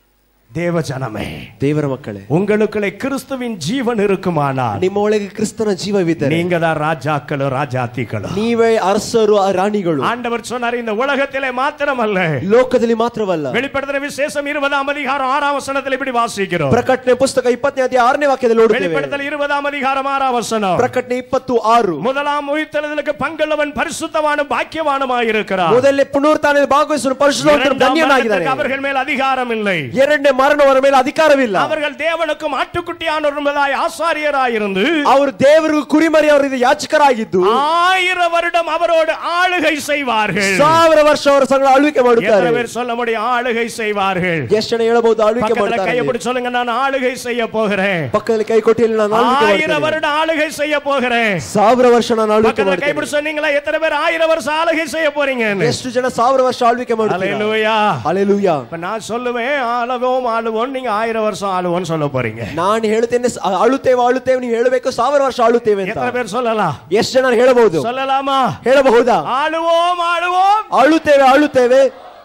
தேவ ஜனமே ದೇವರ ಮಕ್ಕಳೇ உங்களுக்குள்ளே கிறிஸ்துவின் ஜீவன் இருக்குமானால் ನಿಮ್ಮ ಒಳಗೆ ಕ್ರಿಸ್ತನ ಜೀವವಿದ್ದರೆ நீங்க தான் ராஜாக்களும் ராஜாத்திகளும் ನೀವೇ ಅರಸರು ಆ ರಾಣಿಗಳು ஆண்டவர் சொன்னார் இந்த உலகத்திலே மாத்திரமல்ல ಲೋಕದಲ್ಲಿ ಮಾತ್ರವಲ್ಲ வெளிப்படுத்துற விசேஷம் இருபதாம் அதிகாரம் ஆறாம் வசனத்தில் இப்படி வாசிக்கிறோம் ಪ್ರಕಟಣೆ ಪುಸ್ತಕ ಇಪ್ಪತ್ತನೇ ಅಧ್ಯಾಯ ಆರನೇ ವಾಕ್ಯದಲ್ಲಿ ನೋಡುತ್ತೇವೆ வெளிப்படுத்தல் இருபதாம் அதிகாரம் ஆறாம் வசனம் ಪ್ರಕಟಣೆ ಇಪ್ಪತ್ತು ಆರು முதலாம் உயிர்த்தெழுதலுக்கு பங்குள்ளவன் பரிசுத்தவானும் பாக்கியவானுமாய் இருக்கிறார் ಮೊದಲೇ ಪುನರುತ್ಥಾನದಲ್ಲಿ ಭಾಗವಹಿಸುವ ಪರಿಶುದ್ಧವಂತನು இரண்டாம் ಧನ್ಯನಾಗಿದ್ದಾನೆ மரணத்துக்கு அவர்கள் மேல் அதிகாரம் இல்லை ಎರಡನೇ ಮರಣವರ ಮೇಲೆ ಅಧಿಕಾರವಿಲ್ಲ அவர்கள் தேவனுக்கும் ஆட்டுக்குட்டியானவர்களாய் ஆசாரியராயிருந்து ಅವರು ದೇವರು ಕುರಿಮರಿ ಅವರಿಗೆ ಯಾಚಕರಾಗಿದ್ದು ஆயிரம் வருடம் அவரோடு ஆளுகை செய்வார்கள் ಸಾವಿರ ವರ್ಷ ಅವರ ಸಂಗಡ ಆಳ್ವಿಕೆ எத்தனை ಮಾಡುತ್ತಾರೆ பேர் சொல்ல முடியும் ஆளுகை செய்வார்கள் ಎಷ್ಟು ಜನ ಹೇಳಬಹುದು ಆಳ್ವಿಕೆ பக்கத்துல ಮಾಡ್ತಾರೆ கையை பிடிச்சு சொல்லுங்க நான் ஆளுகை செய்ய போகிறேன் ಪಕ್ಕದಲ್ಲಿ ಕೈ ಕೊಟ್ಟಿಯಲ್ಲಿ ನಾನು ಆಳ್ವಿಕೆ ஆயிரம் ಮಾಡ್ತೇನೆ வருடம் ஆளுகை செய்ய போகிறேன் ಸಾವಿರ ವರ್ಷ ನಾನು ಆಳ್ವಿಕೆ பக்கத்துல கை ಮಾಡ್ತೇನೆ பிடிச்சு சொன்னீங்களா எத்தனை பேர் ஆயிரம் வருஷம் ஆளுகை செய்ய போறீங்க ಎಷ್ಟು ಜನ ಸಾವಿರ ವರ್ಷ ಆಳ್ವಿಕೆ ಮಾಡ್ತಾರೆ அலையலூயா ಅಲೆಲೂಯ இப்ப நான் சொல்லுவேன் ஆளவோம் ஆளுவோம் நீங்க ஆயிரம் வருஷம் ஆளுவோம்னு சொல்ல போறீங்க ನಾನು ಹೇಳ್ತೇನೆ ಸ- ಆಳುತ್ತೇವೆ ಆಳುತ್ತೇವೆ ನೀವು ಹೇಳಬೇಕು ಸಾವಿರ ವರ್ಷ ಆಳುತ್ತೇವೆ ಅಂತ எத்தனை பேர் சொல்லலாம் ಎಷ್ಟು ಜನ ಹೇಳಬಹುದು சொல்லலாமா ಹೇಳಬಹುದಾ ஆளுவோம் ஆளுவோம் ಆಳುತ್ತೇವೆ ಆಳುತ್ತೇವೆ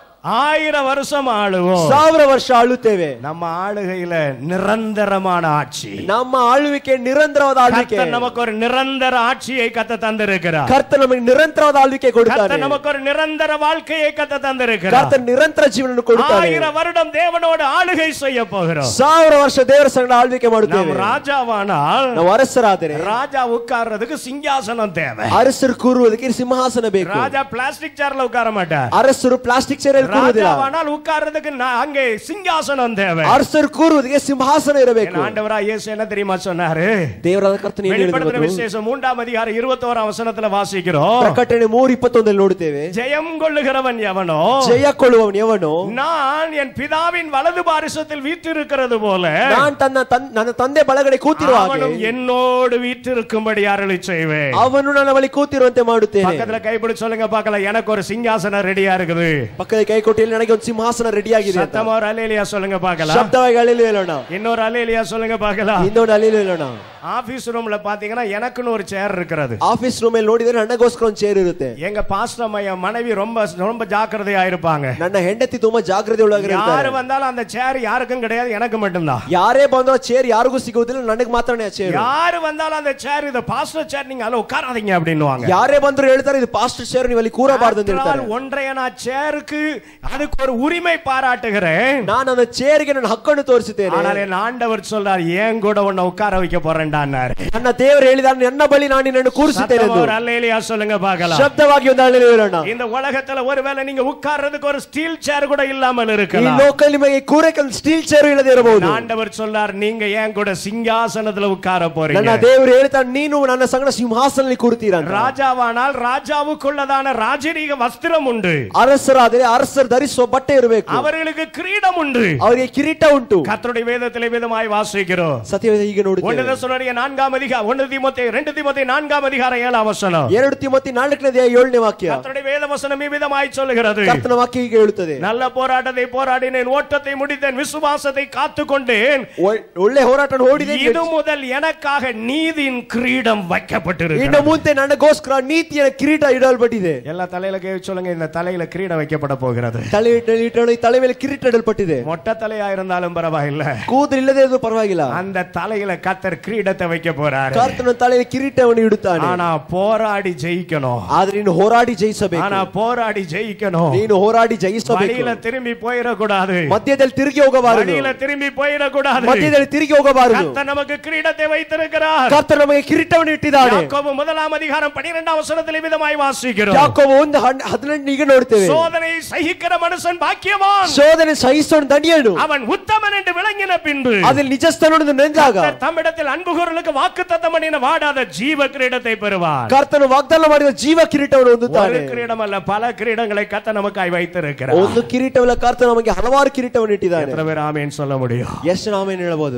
ஆயிரம் வருஷம் ஆளுவோம் ಸಾವಿರ ವರ್ಷ ಆಳುತ್ತೇವೆ நம்ம ஆளுகையில நிரந்தரமான ஆட்சி ನಮ್ಮ ಆಳ್ವಿಕೆ ನಿರಂತರವಾದ ಆಳ್ವಿಕೆ கர்த்தர் நமக்கு ஒரு நிரந்தர ஆட்சியை கத்த தந்திருக்கிறார் ಕರ್ತ ನಮಗೆ ನಿರಂತರವಾದ ಆಳ್ವಿಕೆ ಕೊಡುತ್ತಾನೆ கர்த்தர் நமக்கு ஒரு நிரந்தர வாழ்க்கையை கத்த தந்திருக்கிறார் ಕರ್ತ ನಿರಂತರ ಜೀವನ ಕೊಡುತ್ತಾನೆ ஆயிரம் வருடம் தேவனோடு ஆளுகை செய்ய போகிறோம் ಸಾವಿರ ವರ್ಷ ದೇವರ ಸಂಗಡ ಆಳ್ವಿಕೆ நாம் ಮಾಡುತ್ತೇವೆ ராஜாவானால் ನಾವು ಅರಸರಾದರೆ ராஜா உட்கார்றதுக்கு சிங்காசனம் தேவை ಅರಸರು ಕೂರುವುದಕ್ಕೆ ಸಿಂಹಾಸನ ಬೇಕು ராஜா பிளாஸ்டிக் சேர்ல உட்கார மாட்டார் ಅರಸರು ಪ್ಲಾಸ್ಟಿಕ್ ಚೇರಲ್ಲಿ ಕೂರುವುದಿಲ್ಲ ராஜாவானால் உட்கார்றதுக்கு நா- அங்கே சிங்காசனம் தேவை ಅರಸರು ಕೂರುವುದಕ್ಕೆ ಸಿಂಹಾಸನ ಇರಬೇಕು என் ஆண்டவரா இயேசு என்ன தெரியுமா சொன்னாரு ದೇವರಾದ ಕರ್ತನ ಏನ್ வெளிப்படுத்துற ಹೇಳಿದ್ರು விசேஷம் மூன்றாம் அதிகாரம் இருபத்தோராம் வசனத்துல வாசிக்கிறோம் ಪ್ರಕಟಣೆ ಮೂರ್ ಇಪ್ಪತ್ತೊಂದಲ್ಲಿ ನೋಡುತ್ತೇವೆ ஜெயம் கொள்ளுகிறவன் எவனோ ಜಯ ಕೊಳ್ಳುವವನು ಯವನು நான் என் பிதாவின் வலது பாரிசத்தில் வீற்றிருக்கிறது போல ನಾನ್ ತನ್ನ ತನ್- ನನ್ನ ತಂದೆ ಬಳಗಡೆ ಕೂತಿರುವ ಹಾಗೆ அவனும் என்னோடு வீற்றிருக்கும்படி அருளி செய்வேன் ಅವನು ನನ್ನ ಬಳಿ ಕೂತಿರುವಂತೆ ಮಾಡುತ್ತೇನೆ பக்கத்துல கைப்பிடி சொல்லுங்க பார்க்கலாம் எனக்கு ஒரு சிங்காசனம் ரெடியா இருக்குது ಪಕ್ಕದ ಕೈ ಕೊಟ್ಟಿಯಲ್ಲಿ ನನಗೆ ಒಂದು ಸಿಂಹಾಸನ ರೆಡಿ ಆಗಿದೆ ಅಂತ. சத்தமா ஒரு அலேலியா சொல்லுங்க பார்க்கலாம் ಶಬ್ದವಾಗಿ ಅಳಿಲು ಹೇಳೋಣ இன்னொரு அலேலியா சொல்லுங்க பார்க்கலாம் ಇನ್ನೊಂದು ಅಳಿಲು ಹೇಳೋಣ ஆபீஸ் ரூம்ல பாத்தீங்கன்னா எனக்குன்னு ஒரு சேர் இருக்கிறது ಆಫೀಸ್ ರೂಮ್ ಅಲ್ಲಿ ನೋಡಿದ್ರೆ ನನಗೋಸ್ಕರ ಒಂದು ಚೇರ್ ಇರುತ್ತೆ எங்க பாஸ்டர் மைய மனைவி ரொம்ப ரொம்ப ஜாக்கிரதையா இருப்பாங்க ನನ್ನ ಹೆಂಡತಿ ತುಂಬಾ ಜಾಗ್ರತೆ யாரு ಒಳಗಿರ್ತಾರೆ வந்தாலும் அந்த சேர் யாருக்கும் கிடையாது எனக்கு மட்டும்தான் ಯಾರೇ ಬಂದ್ರು ಚೇರ್ ಯಾರಿಗೂ ಸಿಗುವುದಿಲ್ಲ ನನಗೆ ಮಾತ್ರನೇ ಆ ಚೇರ್ யாரு வந்தாலும் அந்த சேர் இது பாஸ்டர் சேர் நீங்க அதுல உட்காராதீங்க அப்படின்னுவாங்க ಯಾರೇ ಬಂದ್ರು ಹೇಳ್ತಾರೆ ಇದು ಪಾಸ್ಟರ್ ಚೇರ್ ನೀವು ಅಲ್ಲಿ ಕೂರಬಾರ್ದು ಅಂತ ಹೇಳ್ತಾರೆ ஆதலால் ஒன்றைய நான் சேருக்கு அதுக்கு ஒரு உரிமை பாராட்டுகிறேன் ನಾನು ನನ್ನ ಚೇರ್ಗೆ ನನ್ನ ಹಕ್ಕನ್ನು ತೋರಿಸುತ್ತೇನೆ ஆனால் என் ஆண்டவர் சொல்றார் ஏன் கூட உன்னை உட்கார வைக்க போறேன்டான்னாரு ನನ್ನ ದೇವರು ಹೇಳಿದಾರೆ ನನ್ನ ಬಳಿ ನಾನು ನಿನ್ನನ್ನು ಕೂರಿಸುತ್ತೇನೆ சத்தமா ಎಂದು ஒரு அல்லேலியா சொல்லுங்க பார்க்கலாம் ಶಬ್ದವಾಗಿ ಒಂದು ಅಳಿಲು ಹೇಳೋಣ இந்த உலகத்துல ஒருவேளை நீங்க உட்கார்றதுக்கு ஒரு ஸ்டீல் சேர் கூட இல்லாமல் ಈ இருக்கலாம் ಲೋಕಲ್ ನಿಮಗೆ ಕೂರಕ್ಕೆ ಒಂದು ಸ್ಟೀಲ್ ಚೇರ್ ಇಲ್ಲದೆ ಇರಬಹುದು ஆண்டவர் சொல்லார் நீங்க ஏன் கூட சிங்காசனத்துல உட்கார ನನ್ನ போறீங்க ದೇವರು ಹೇಳ್ತಾನೆ ನೀನು ನನ್ನ ಸಂಗಡ ಸಿಂಹಾಸನಲ್ಲಿ ಕೂರ್ತೀರ ಅಂತ. ராஜாவானால் ராஜாவுக்குள்ளதான ராஜரீக வஸ்திரம் உண்டு ಅರಸರಾದರೆ ಅರಸರು ಧರಿಸುವ ಬಟ್ಟೆ ಇರಬೇಕು அவர்களுக்கு கிரீடம் உண்டு ಅವರಿಗೆ ಕಿರೀಟ ಉಂಟು கர்த்தருடைய வேதத்திலே விதமாய் வாசிக்கிறோம் ಸತ್ಯವೇದ ಹೀಗೆ ஒன்று ನೋಡುತ್ತೇವೆ தசனுடைய நான்காம் அதிகாரம் ஒன்று திமுத்தி ரெண்டு திமுத்தி நான்காம் அதிகாரம் ஏழாம் வசனம் ಎರಡು ತಿಮೋತಿ ನಾಲ್ಕನೇ ಅಧ್ಯಾಯ ಏಳನೇ ವಾಕ್ಯ கர்த்தருடைய வேத வசனம் இவ்விதமாய் சொல்லுகிறது ಕರ್ತನ ವಾಕ್ಯ ಹೀಗೆ ಹೇಳುತ್ತದೆ நல்ல போராட்டத்தை போராடினேன் ஓட்டத்தை முடித்தேன் விசுவாசத்தை காத்துக்கொண்டேன் ಒ- ಒಳ್ಳೆ ಹೋರಾಟ ಓಡಿದೆ இது முதல் எனக்காக நீதியின் கிரீடம் ಇನ್ನು வைக்கப்பட்டிருக்கு ಮುಂದೆ ನನಗೋಸ್ಕರ ನೀತಿಯ ಕಿರೀಟ ಇಡಲ್ಪಟ್ಟಿದೆ எல்லா தலையில கை வச்சு சொல்லுங்க இந்த தலையில கிரீடம் வைக்கப்பட போகிறது ತಲೆ ಇಟ್ಟ- ಇಟ್ಟ- ಈ ತಲೆ ಮೇಲೆ ಕಿರೀಟ ಇಡಲ್ಪಟ್ಟಿದೆ மொட்டை தலையா இருந்தாலும் பரவாயில்ல ಕೂದಲು ಇಲ್ಲದೆ ಇರೋದು ಪರವಾಗಿಲ್ಲ அந்த தலையில கத்தர் கிரீடத்தை வைக்க போறாரு ಕರ್ತನ ತಲೆಯಲ್ಲಿ ಕಿರೀಟವನ್ನು ಇಡುತ್ತಾನೆ ஆனா போராடி ஜெயிக்கணும் ಆದ್ರೆ ನೀನು ಹೋರಾಡಿ ಜಯಿಸಬೇಕು ஆனா போராடி ஜெயிக்கணும் ನೀನು ಹೋರಾಡಿ ಜಯಿಸಬೇಕು வழியில திரும்பி போயிடக்கூடாது ಮಧ್ಯದಲ್ಲಿ ತಿರುಗಿ ಹೋಗಬಾರದು வழியில திரும்பಿ போயிடக்கூடாது ಮಧ್ಯದಲ್ಲಿ ತಿರುಗಿ ಹೋಗಬಾರದು கர்த்தர் நமக்கு கிரீடத்தை வைத்திருக்கிறார் ಕರ್ತನ ನಮಗೆ ಕಿರೀಟವನ್ನು ಇಟ್ಟಿದ್ದಾನೆ யாக்கோபு முதலாம் அதிகாரம் பனிரெண்டாம் வசனத்தில் விதமாய் வாசிக்கிறோம் ಯಾಕೋಬ ಒಂದು ಹನ್- ಹದಿನೆಂಟು ಈಗ ನೋಡ್ತೇವೆ சோதனை சகிக்கிற மனுஷன் பாக்கியவான் ಶೋಧನೆ ಸಹಿಸೋಣ ದಂಡಿಯನು அவன் உத்தமன் என்று விளங்கின பின்பு ಅದ್ರಲ್ಲಿ ನಿಜಸ್ಥಾನವನ್ನು ನೆಂದಾಗ கர்த்தர் தம்மிடத்தில் அன்புகூரலுக்கு வாக்குத்தத்தம் பண்ணின வாடாத ஜீவ கிரீடத்தை பெறுவார் ಕರ್ತನು ವಾಗ್ದಾನ ಮಾಡಿದ ಜೀವ ಕಿರೀಟವನ್ನು ಹೊಂದುತ್ತಾನೆ ஒரு கிரீடம் அல்ல பல கிரீடங்களை கத்த நமக்காய் வைத்திருக்கிறார் ಒಂದು ಕಿರೀಟವಲ್ಲ ಕರ್ತನ ನಮಗೆ ಹಲವಾರು ಕಿರೀಟವನ್ನು ಇಟ್ಟಿದ್ದಾನೆ எத்தனை பேர் ஆமேன்னு சொல்ல முடியும் ಎಷ್ಟು ನಾವೇನು ಹೇಳಬಹುದು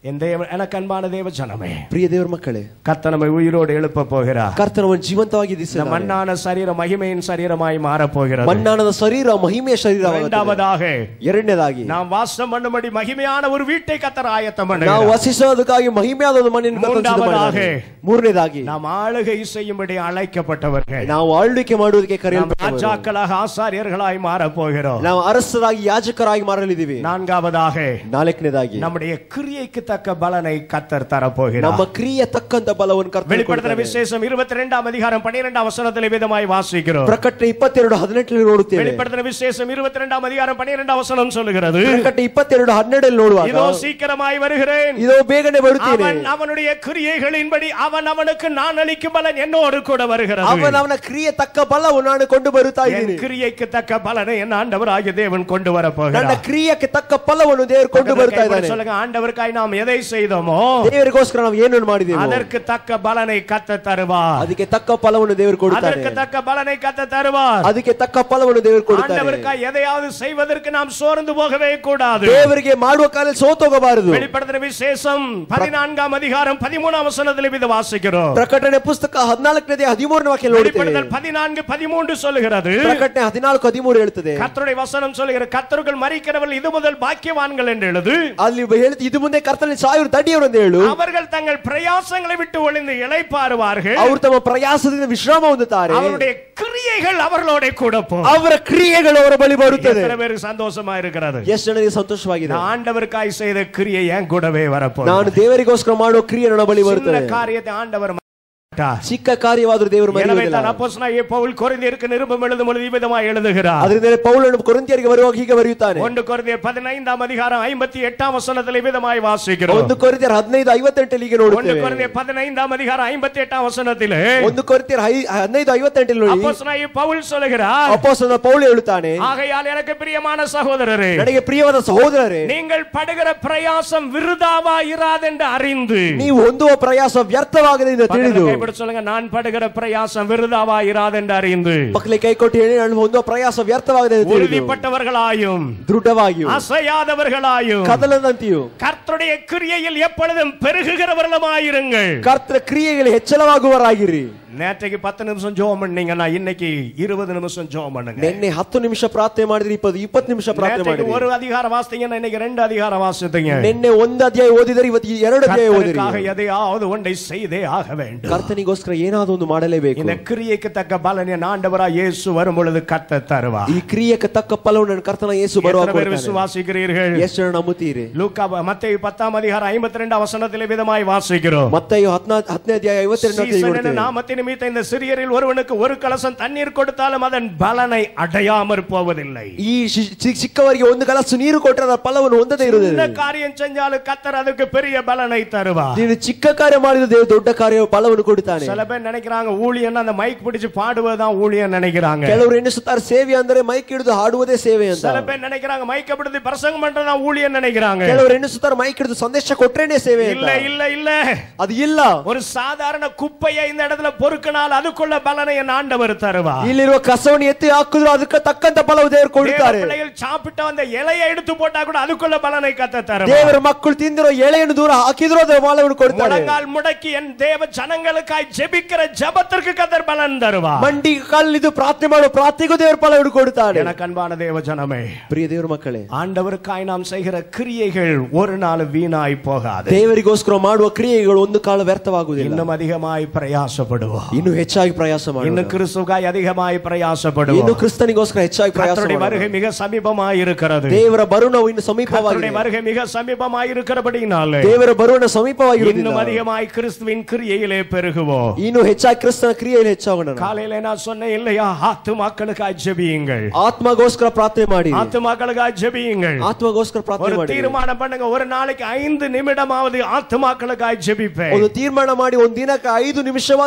என் தேவ எனக்கு அன்பான தேவ ஜனமே ಪ್ರಿಯ ದೇವರ ಮಕ್ಕಳೇ கத்த நம்மை உயிரோடு எழுப்ப போகிறார் ಕರ್ತನವನ್ನು ಜೀವಂತವಾಗಿ இந்த ದಿಸಿದ மண்ணான சரீரம் மகிமையின் சரீரமாய் மாறப் போகிறது ಮಣ್ಣಾನದ ಶರೀರ ಮಹಿಮೆಯ ಶರೀರ இரண்டாவதாக ಎರಡನೇದಾಗಿ நாம் வாசம் பண்ணும்படி மகிமையான ஒரு வீட்டை கத்தர் ஆயத்தம் ನಾವು பண்ணுகிறார் ವಸಿಸೋದಕ್ಕಾಗಿ ಮಹಿಮೆಯಾದ ಒಂದು ಮಣ್ಣಿನ ಕರ್ತನು ಸಿದ್ಧ ಮೂರನೇದಾಗಿ. ಮಾಡಿದ್ದಾನೆ. ಮೂರನೇದಾಗಿ நாம் ஆளுகை செய்யும்படி அழைக்கப்பட்டவர்கள் ನಾವು ಆಳ್ವಿಕೆ ಮಾಡುವುದಕ್ಕೆ நாம் ಕರೆಯಲ್ಪಟ್ಟವರು ராஜாக்களாக ஆசாரியர்களாய் மாறப் போகிறோம் ನಾವು ಅರಸರಾಗಿ ಯಾಜಕರಾಗಿ ಮಾರಲಿದ್ದೀವಿ நான்காவதாக ನಾಲ್ಕನೇದಾಗಿ நம்முடைய கிரியைக்கு தக்க பலனை கத்தர் தரப்போகிறார் ನಮ್ಮ ಕ್ರಿಯೆ ತಕ್ಕಂತ ಬಲವನ್ನು ಕರ್ತನು வெளிப்படுத்தின ಕೊಡ್ತಾನೆ. விசேஷம் இருபத்தி ரெண்டாம் அதிகாரம் பன்னிரெண்டாம் வசனத்தில் விதமாய் வாசிக்கிறோம் ಪ್ರಕಟಣೆ ಇಪ್ಪತ್ತೆರಡು ಹದಿನೆಂಟರಲ್ಲಿ ನೋಡುತ್ತೇವೆ வெளிப்படுத்தின விசேஷம் இருபத்தி ரெண்டாம் அதிகாரம் பன்னிரெண்டாம் வசனம் சொல்லுகிறது ಪ್ರಕಟಣೆ ಇಪ್ಪತ್ತೆರಡು ಹನ್ನೆರಡರಲ್ಲಿ ನೋಡುವಾಗ இதோ சீக்கிரமாய் வருகிறேன் ಇದೋ ಬೇಗನೆ ಬರುತ್ತೇನೆ அவன் அவனுடைய கிரியைகளின்படி அவன் அவனுக்கு நான் அளிக்கும் பலன் என்னோடு கூட வருகிறது ಅವನ ಅವನ ಕ್ರಿಯೆ ತಕ್ಕ ಬಲವನ್ನು ನಾನು ಕೊಂಡು ಬರುತ್ತಾ என் ಇದ್ದೀನಿ கிரியைக்கு தக்க பலனை என் ஆண்டவராகிய தேவன் கொண்டு வர ನನ್ನ போகிறார் ಕ್ರಿಯೆಗೆ ತಕ್ಕ ಫಲವನ್ನು ದೇವರು ಕೊಂಡು ಬರ್ತಾ ಇದ್ದಾನೆ சொல்லுங்க ஆண்டவருக்காய் நாம் எதை செய்தோமோ ದೇವರಿಗೋಸ್ಕರ ನಾವು ಏನನ್ನು ಮಾಡಿದ್ದೇವೆ அதற்கு தக்க பலனை கத்த தருவார் ಅದಕ್ಕೆ ತಕ್ಕ ಫಲವನ್ನು ದೇವರು ಕೊಡ್ತಾನೆ அதற்கு தக்க பலனை கத்த தருவார் ಅದಕ್ಕೆ ತಕ್ಕ ಫಲವನ್ನು ದೇವರು ಕೊಡ್ತಾನೆ ஆண்டவருக்காய் எதையாவது செய்வதற்கு நாம் சோர்ந்து போகவே கூடாது ದೇವರಿಗೆ ಮಾಡುವ ಕಾಲದಲ್ಲಿ ಸೋತೋಗಬಾರದು வெளிப்படுத்தின விசேஷம் பதினான்காம் அதிகாரம் பதிமூணாம் வசனத்தில் இது வாசிக்கிறோம் ಪ್ರಕಟಣೆ ಪುಸ್ತಕ ಹದಿನಾಲ್ಕನೇ ಹದಿಮೂರನೇ ವಾಕ್ಯ ನೋಡುತ್ತೇವೆ வெளிப்படுத்தல் பதினான்கு பதிமூன்று சொல்லுகிறது ಪ್ರಕಟಣೆ ಹದಿನಾಲ್ಕು ಹದಿಮೂರು ಹೇಳ್ತದೆ கர்த்தருடைய வசனம் சொல்லுகிற கர்த்தர்கள் மறிக்கிறவர்கள் இது முதல் பாக்கியவான்கள் என்று எழுது ಅಲ್ಲಿ ಹೇಳ್ತಿ ಇದು ಮುಂದೆ ಕರ್ತನಲ್ಲಿ ಸಾವಿರ ತಡಿಯವರು ಅಂತ ಹೇಳು அவர்கள் தங்கள் பிரயாசங்களை விட்டு ஒளிந்து இளைப்பாறுவார்கள் ಅವರು ತಮ್ಮ ಪ್ರಯಾಸದಿಂದ ವಿಶ್ರಾಮ ಹೊಂದುತ್ತಾರೆ அவருடைய கிரியைகள் அவர்களோட கூட போகும் ಅವರ ಕ್ರಿಯೆಗಳು ಅವರ ಬಳಿ ಬರುತ್ತದೆ எத்தனை பேருக்கு சந்தோஷமா இருக்கிறது ಎಷ್ಟು ಜನರಿಗೆ ಸಂತೋಷವಾಗಿದೆ நான் ஆண்டவருக்காய் செய்த கிரியை என் கூடவே வரப்போ ನಾನು ದೇವರಿಗೋಸ್ಕರ ಮಾಡುವ ಕ್ರಿಯೆ ನನ್ನ ಬಳಿ சின்ன ಬರುತ್ತದೆ காரியத்தை ஆண்டவர் மாட்டார். ಚಿಕ್ಕ ಕಾರ್ಯವಾದರೂ ದೇವರು எனவே ಮರೆಯುವುದಿಲ್ಲ தான் அப்போஸ்தலனாகிய பவுல் கொரிந்தியருக்கு நிருபம் எழுதும் பொழுது இவ்விதமாய் எழுதுகிறார் ಅದರಿಂದ ಪೌಲನು ಕೊರಿಂತಿಯರಿಗೆ ಬರುವಾಗ ಹೀಗೆ ಬರೆಯುತ್ತಾನೆ ஒன்று கொரிந்தியர் பதினைந்தாம் அதிகாரம் ஐம்பத்தி எட்டாம் வசனத்தில் இவ்விதமாய் வாசிக்கிறோம் ಒಂದು ಕೊರಿಂತಿಯರ್ ಹದಿನೈದು ಐವತ್ತೆಂಟಲ್ಲಿ ಹೀಗೆ ஒன்று ನೋಡುತ್ತೇವೆ கொரிந்தியர் பதினைந்தாம் அதிகாரம் ஐம்பத்தி எட்டாம் வசனத்தில் ಒಂದು ಕೊರಿಂತಿಯರ್ ಹೈ- ಹದಿನೈದು ಐವತ್ತೆಂಟಲ್ಲಿ ನೋಡಿ அப்போஸ்தலனாகிய பவுல் சொல்லுகிறார் ಅಪೋಸ್ತಲನ ಪೌಲು ಹೇಳುತ್ತಾನೆ ஆகையால் எனக்கு பிரியமான சகோதரரே ನನಗೆ ಪ್ರಿಯವಾದ ಸಹೋದರರೇ நீங்கள் படுகிற பிரயாசம் விருதாவா இராதென்று அறிந்து ನೀವು ಹೊಂದುವ ಪ್ರಯಾಸ ವ್ಯರ್ಥವಾಗದೆ ಎಂದು ತಿಳಿದು பக்கத்துல கைப்பிடி சொல்லுங்க நான் படுகிற பிரயாசம் விருதாவா இராதென்று அறிந்து ಮಕ್ಕಳಿಗೆ ಕೈ ಕೊಟ್ಟು ಹೇಳಿ ನಾನು ಹೊಂದುವ ಪ್ರಯಾಸ ವ್ಯರ್ಥವಾಗದೆ ಎಂದು ತಿಳಿದು உறுதிப்பட்டவர்களாயும் ದೃಢವಾಗಿಯೂ அசையாதவர்களாயும் ಕದಲದಂತೆಯೂ கர்த்தருடைய கிரியையில் எப்பொழுதும் பெருகுகிறவர்களுமாயிருங்கள் ಕರ್ತರ ಕ್ರಿಯೆಗಳು ಹೆಚ್ಚಳವಾಗುವರಾಗಿರಿ நேற்றைக்கு பத்து நிமிஷம் ஜோம் பண்ணீங்கன்னா இன்னைக்கு இருபது நிமிஷம் ஜோம் பண்ணுங்க ನಿನ್ನೆ ಹತ್ತು ನಿಮಿಷ ಪ್ರಾರ್ಥನೆ ಮಾಡಿದ್ರಿ ಇಪ್ಪತ್ತು ಇಪ್ಪತ್ತು ನಿಮಿಷ ಪ್ರಾರ್ಥನೆ நேற்றைக்கு ಮಾಡಿದ್ರಿ ஒரு அதிகாரம் வாசித்தீங்கன்னா இன்னைக்கு ரெண்டு அதிகாரம் வாசித்தீங்க ನಿನ್ನೆ ಒಂದು ಅಧ್ಯಾಯ ಓದಿದರೆ ಇವತ್ತು ಎರಡು ಅಧ್ಯಾಯ ಓದಿರಿ கர்த்தருக்காக எதையாவது ஒன்றை செய்தே ஆக வேண்டும் ಕರ್ತನಿಗೋಸ್ಕರ ಏನಾದ್ರು ಒಂದು ಮಾಡಲೇಬೇಕು இந்த கிரியைக்கு தக்க பலன் என் ஆண்டவரா இயேசு வரும் பொழுது கத்த தருவா ಈ ಕ್ರಿಯೆಗೆ ತಕ್ಕ ಫಲವನ್ನು ನನ್ನ ಕರ್ತನ ಯೇಸು ಬರುವಾಗ எத்தனை பேர் ಕೊಡ್ತಾನೆ. விசுவாசிக்கிறீர்கள் ಎಷ್ಟು ಜನ ನಂಬುತ್ತೀರಿ லூக்கா மத்தேயு பத்தாம் அதிகாரம் ஐம்பத்தி ரெண்டு வசனத்திலே விதமாய் வாசிக்கிறோம் ಮತ್ತೆ ಹತ್ನಾ ಹತ್ತನೇ ಅಧ್ಯಾಯ ಐವತ್ತೆರಡನೇ சீசன் என்ற ನೋಡ್ತೇವೆ நாமத்தின் நிமித்த இந்த சிறியரில் ஒருவனுக்கு ஒரு கலசம் தண்ணீர் கொடுத்தாலும் அதன் பலனை அடையாமற் போவதில்லை ಈ ಶಿ- ಚಿ- ಚಿಕ್ಕವರಿಗೆ ಒಂದು ಕಲಸು ನೀರು ಕೊಟ್ಟರೆ ಅದರ ಫಲವನ್ನು ಹೊಂದದೇ இந்த ಇರುವುದಿಲ್ಲ காரியம் செஞ்சாலும் கத்தர் அதுக்கு பெரிய பலனை தருவார் ನೀನು ಚಿಕ್ಕ ಕಾರ್ಯ ಮಾಡಿದ ದೇವರು ದೊಡ್ಡ ಕಾರ್ಯ ಫಲವನ್ನು ಕೊಡುತ್ತಾನೆ சில பேர் நினைக்கிறாங்க ஊழியன் அந்த மைக் பிடிச்சு பாடுவதுதான் ஊழியன் நினைக்கிறாங்க ಕೆಲವರು ಎಣಿಸುತ್ತಾರೆ ಸೇವೆ ಅಂದರೆ ಮೈಕ್ ಹಿಡಿದು ಹಾಡುವುದೇ ಸೇವೆ ಅಂತ சில பேர் நினைக்கிறாங்க மைக்க பிடிச்சு பிரசங்கம் பண்றதுதான் ஊழியன் நினைக்கிறாங்க ಕೆಲವರು ಎಣಿಸುತ್ತಾರೆ ಮೈಕ್ ಹಿಡಿದು ಸಂದೇಶ ಕೊಟ್ರೇನೆ ಸೇವೆ ಅಂತ இல்ல இல்ல இல்ல ಅದು ಇಲ್ಲ ஒரு சாதாரண குப்பையை இந்த இடத்துல பொறுக்கினால் அதுக்குள்ள பலனை என் ஆண்டவர் தருவார் ಇಲ್ಲಿರುವ ಕಸವನ್ನು ಎತ್ತಿ ಹಾಕಿದ್ರು ಅದಕ್ಕೆ ತಕ್ಕಂತ ಫಲವು ದೇವರು தேவ ಕೊಡುತ್ತಾರೆ பிள்ளைகள் சாப்பிட்ட அந்த இலையை எடுத்து போட்டா கூட அதுக்குள்ள பலனை கத்த தருவார் ದೇವರ ಮಕ್ಕಳು ತಿಂದಿರೋ ಎಳೆಯನ್ನು ದೂರ ಹಾಕಿದ್ರು ಅದರ ಫಲವನ್ನು ಕೊಡ್ತಾರೆ முழங்கால் முடக்கி என் தேவ ஜனங்களுக்காய் ஜெபிக்கிற ஜெபத்திற்கு கத்தர் பலன் தருவார் ಮಂಡಿ ಕಲ್ಲಿದ್ದು ಪ್ರಾರ್ಥನೆ ಮಾಡುವ ಪ್ರಾರ್ಥನೆಗೂ ದೇವರ ಫಲವನ್ನು ಕೊಡುತ್ತಾರೆ எனக்கு அன்பான தேவ ஜனமே ಪ್ರಿಯ ದೇವರ ಮಕ್ಕಳೇ ஆண்டவருக்காய் நாம் செய்கிற கிரியைகள் ஒரு நாள் வீணாய் போகாது ದೇವರಿಗೋಸ್ಕರ ಮಾಡುವ ಕ್ರಿಯೆಗಳು ಒಂದು ಕಾಲ ವ್ಯರ್ಥವಾಗುವುದಿಲ್ಲ இன்னும் அதிகமாய் பிரயாசப்படுவோம் ಇನ್ನು ಹೆಚ್ಚಾಗಿ ಪ್ರಯಾಸ ಮಾಡಿ இன்னும் கிறிஸ்துக்காய் அதிகமாய் ಇನ್ನು பிரயாசப்படுவோம் ಕ್ರಿಸ್ತನಿಗೋಸ್ಕರ ಹೆಚ್ಚಾಗಿ ಪ್ರಯಾಸ கர்த்தருடைய ಮಾಡೋಣ. வருகை மிக சமீபமாய் இருக்கிறது ದೇವರ ಬರುಣವು ಇನ್ನು ಸಮೀಪವಾಗಿದೆ கர்த்தருடைய வருகை மிக சமீபமாய் இருக்கிறபடினாலே ದೇವರ ಬರುಣ ಸಮೀಪವಾಗಿರುವುದಿಲ್ಲ இன்னும் அதிகமாய் கிறிஸ்துவின் கிரியையிலே பெருகுவோம் ಇನ್ನು ಹೆಚ್ಚಾಗಿ ಕ್ರಿಸ್ತನ ಕ್ರಿಯೆಯಲ್ಲಿ ಹೆಚ್ಚಾಗೋಣ காலையில நான் சொன்னேன் இல்லையா ஆத்துமாக்களுக்காய் ஜெபியுங்கள் ಆತ್ಮಗೋಸ್ಕರ ಪ್ರಾರ್ಥನೆ ಮಾಡಿ ஆத்துமாக்களுக்காய் ஜெபியுங்கள் ಆತ್ಮಗೋಸ್ಕರ ಪ್ರಾರ್ಥನೆ ஒரு ಮಾಡಿ தீர்மானம் பண்ணுங்க ஒரு நாளைக்கு ஐந்து நிமிடமாவது ஆத்துமாக்களுக்காய் ஜெபிப்பேன் ಒಂದು ತೀರ್ಮಾನ ಮಾಡಿ ಒಂದು ದಿನಕ್ಕೆ ಐದು ನಿಮಿಷವಾದ ಪ್ರಾರ್ಥನೆ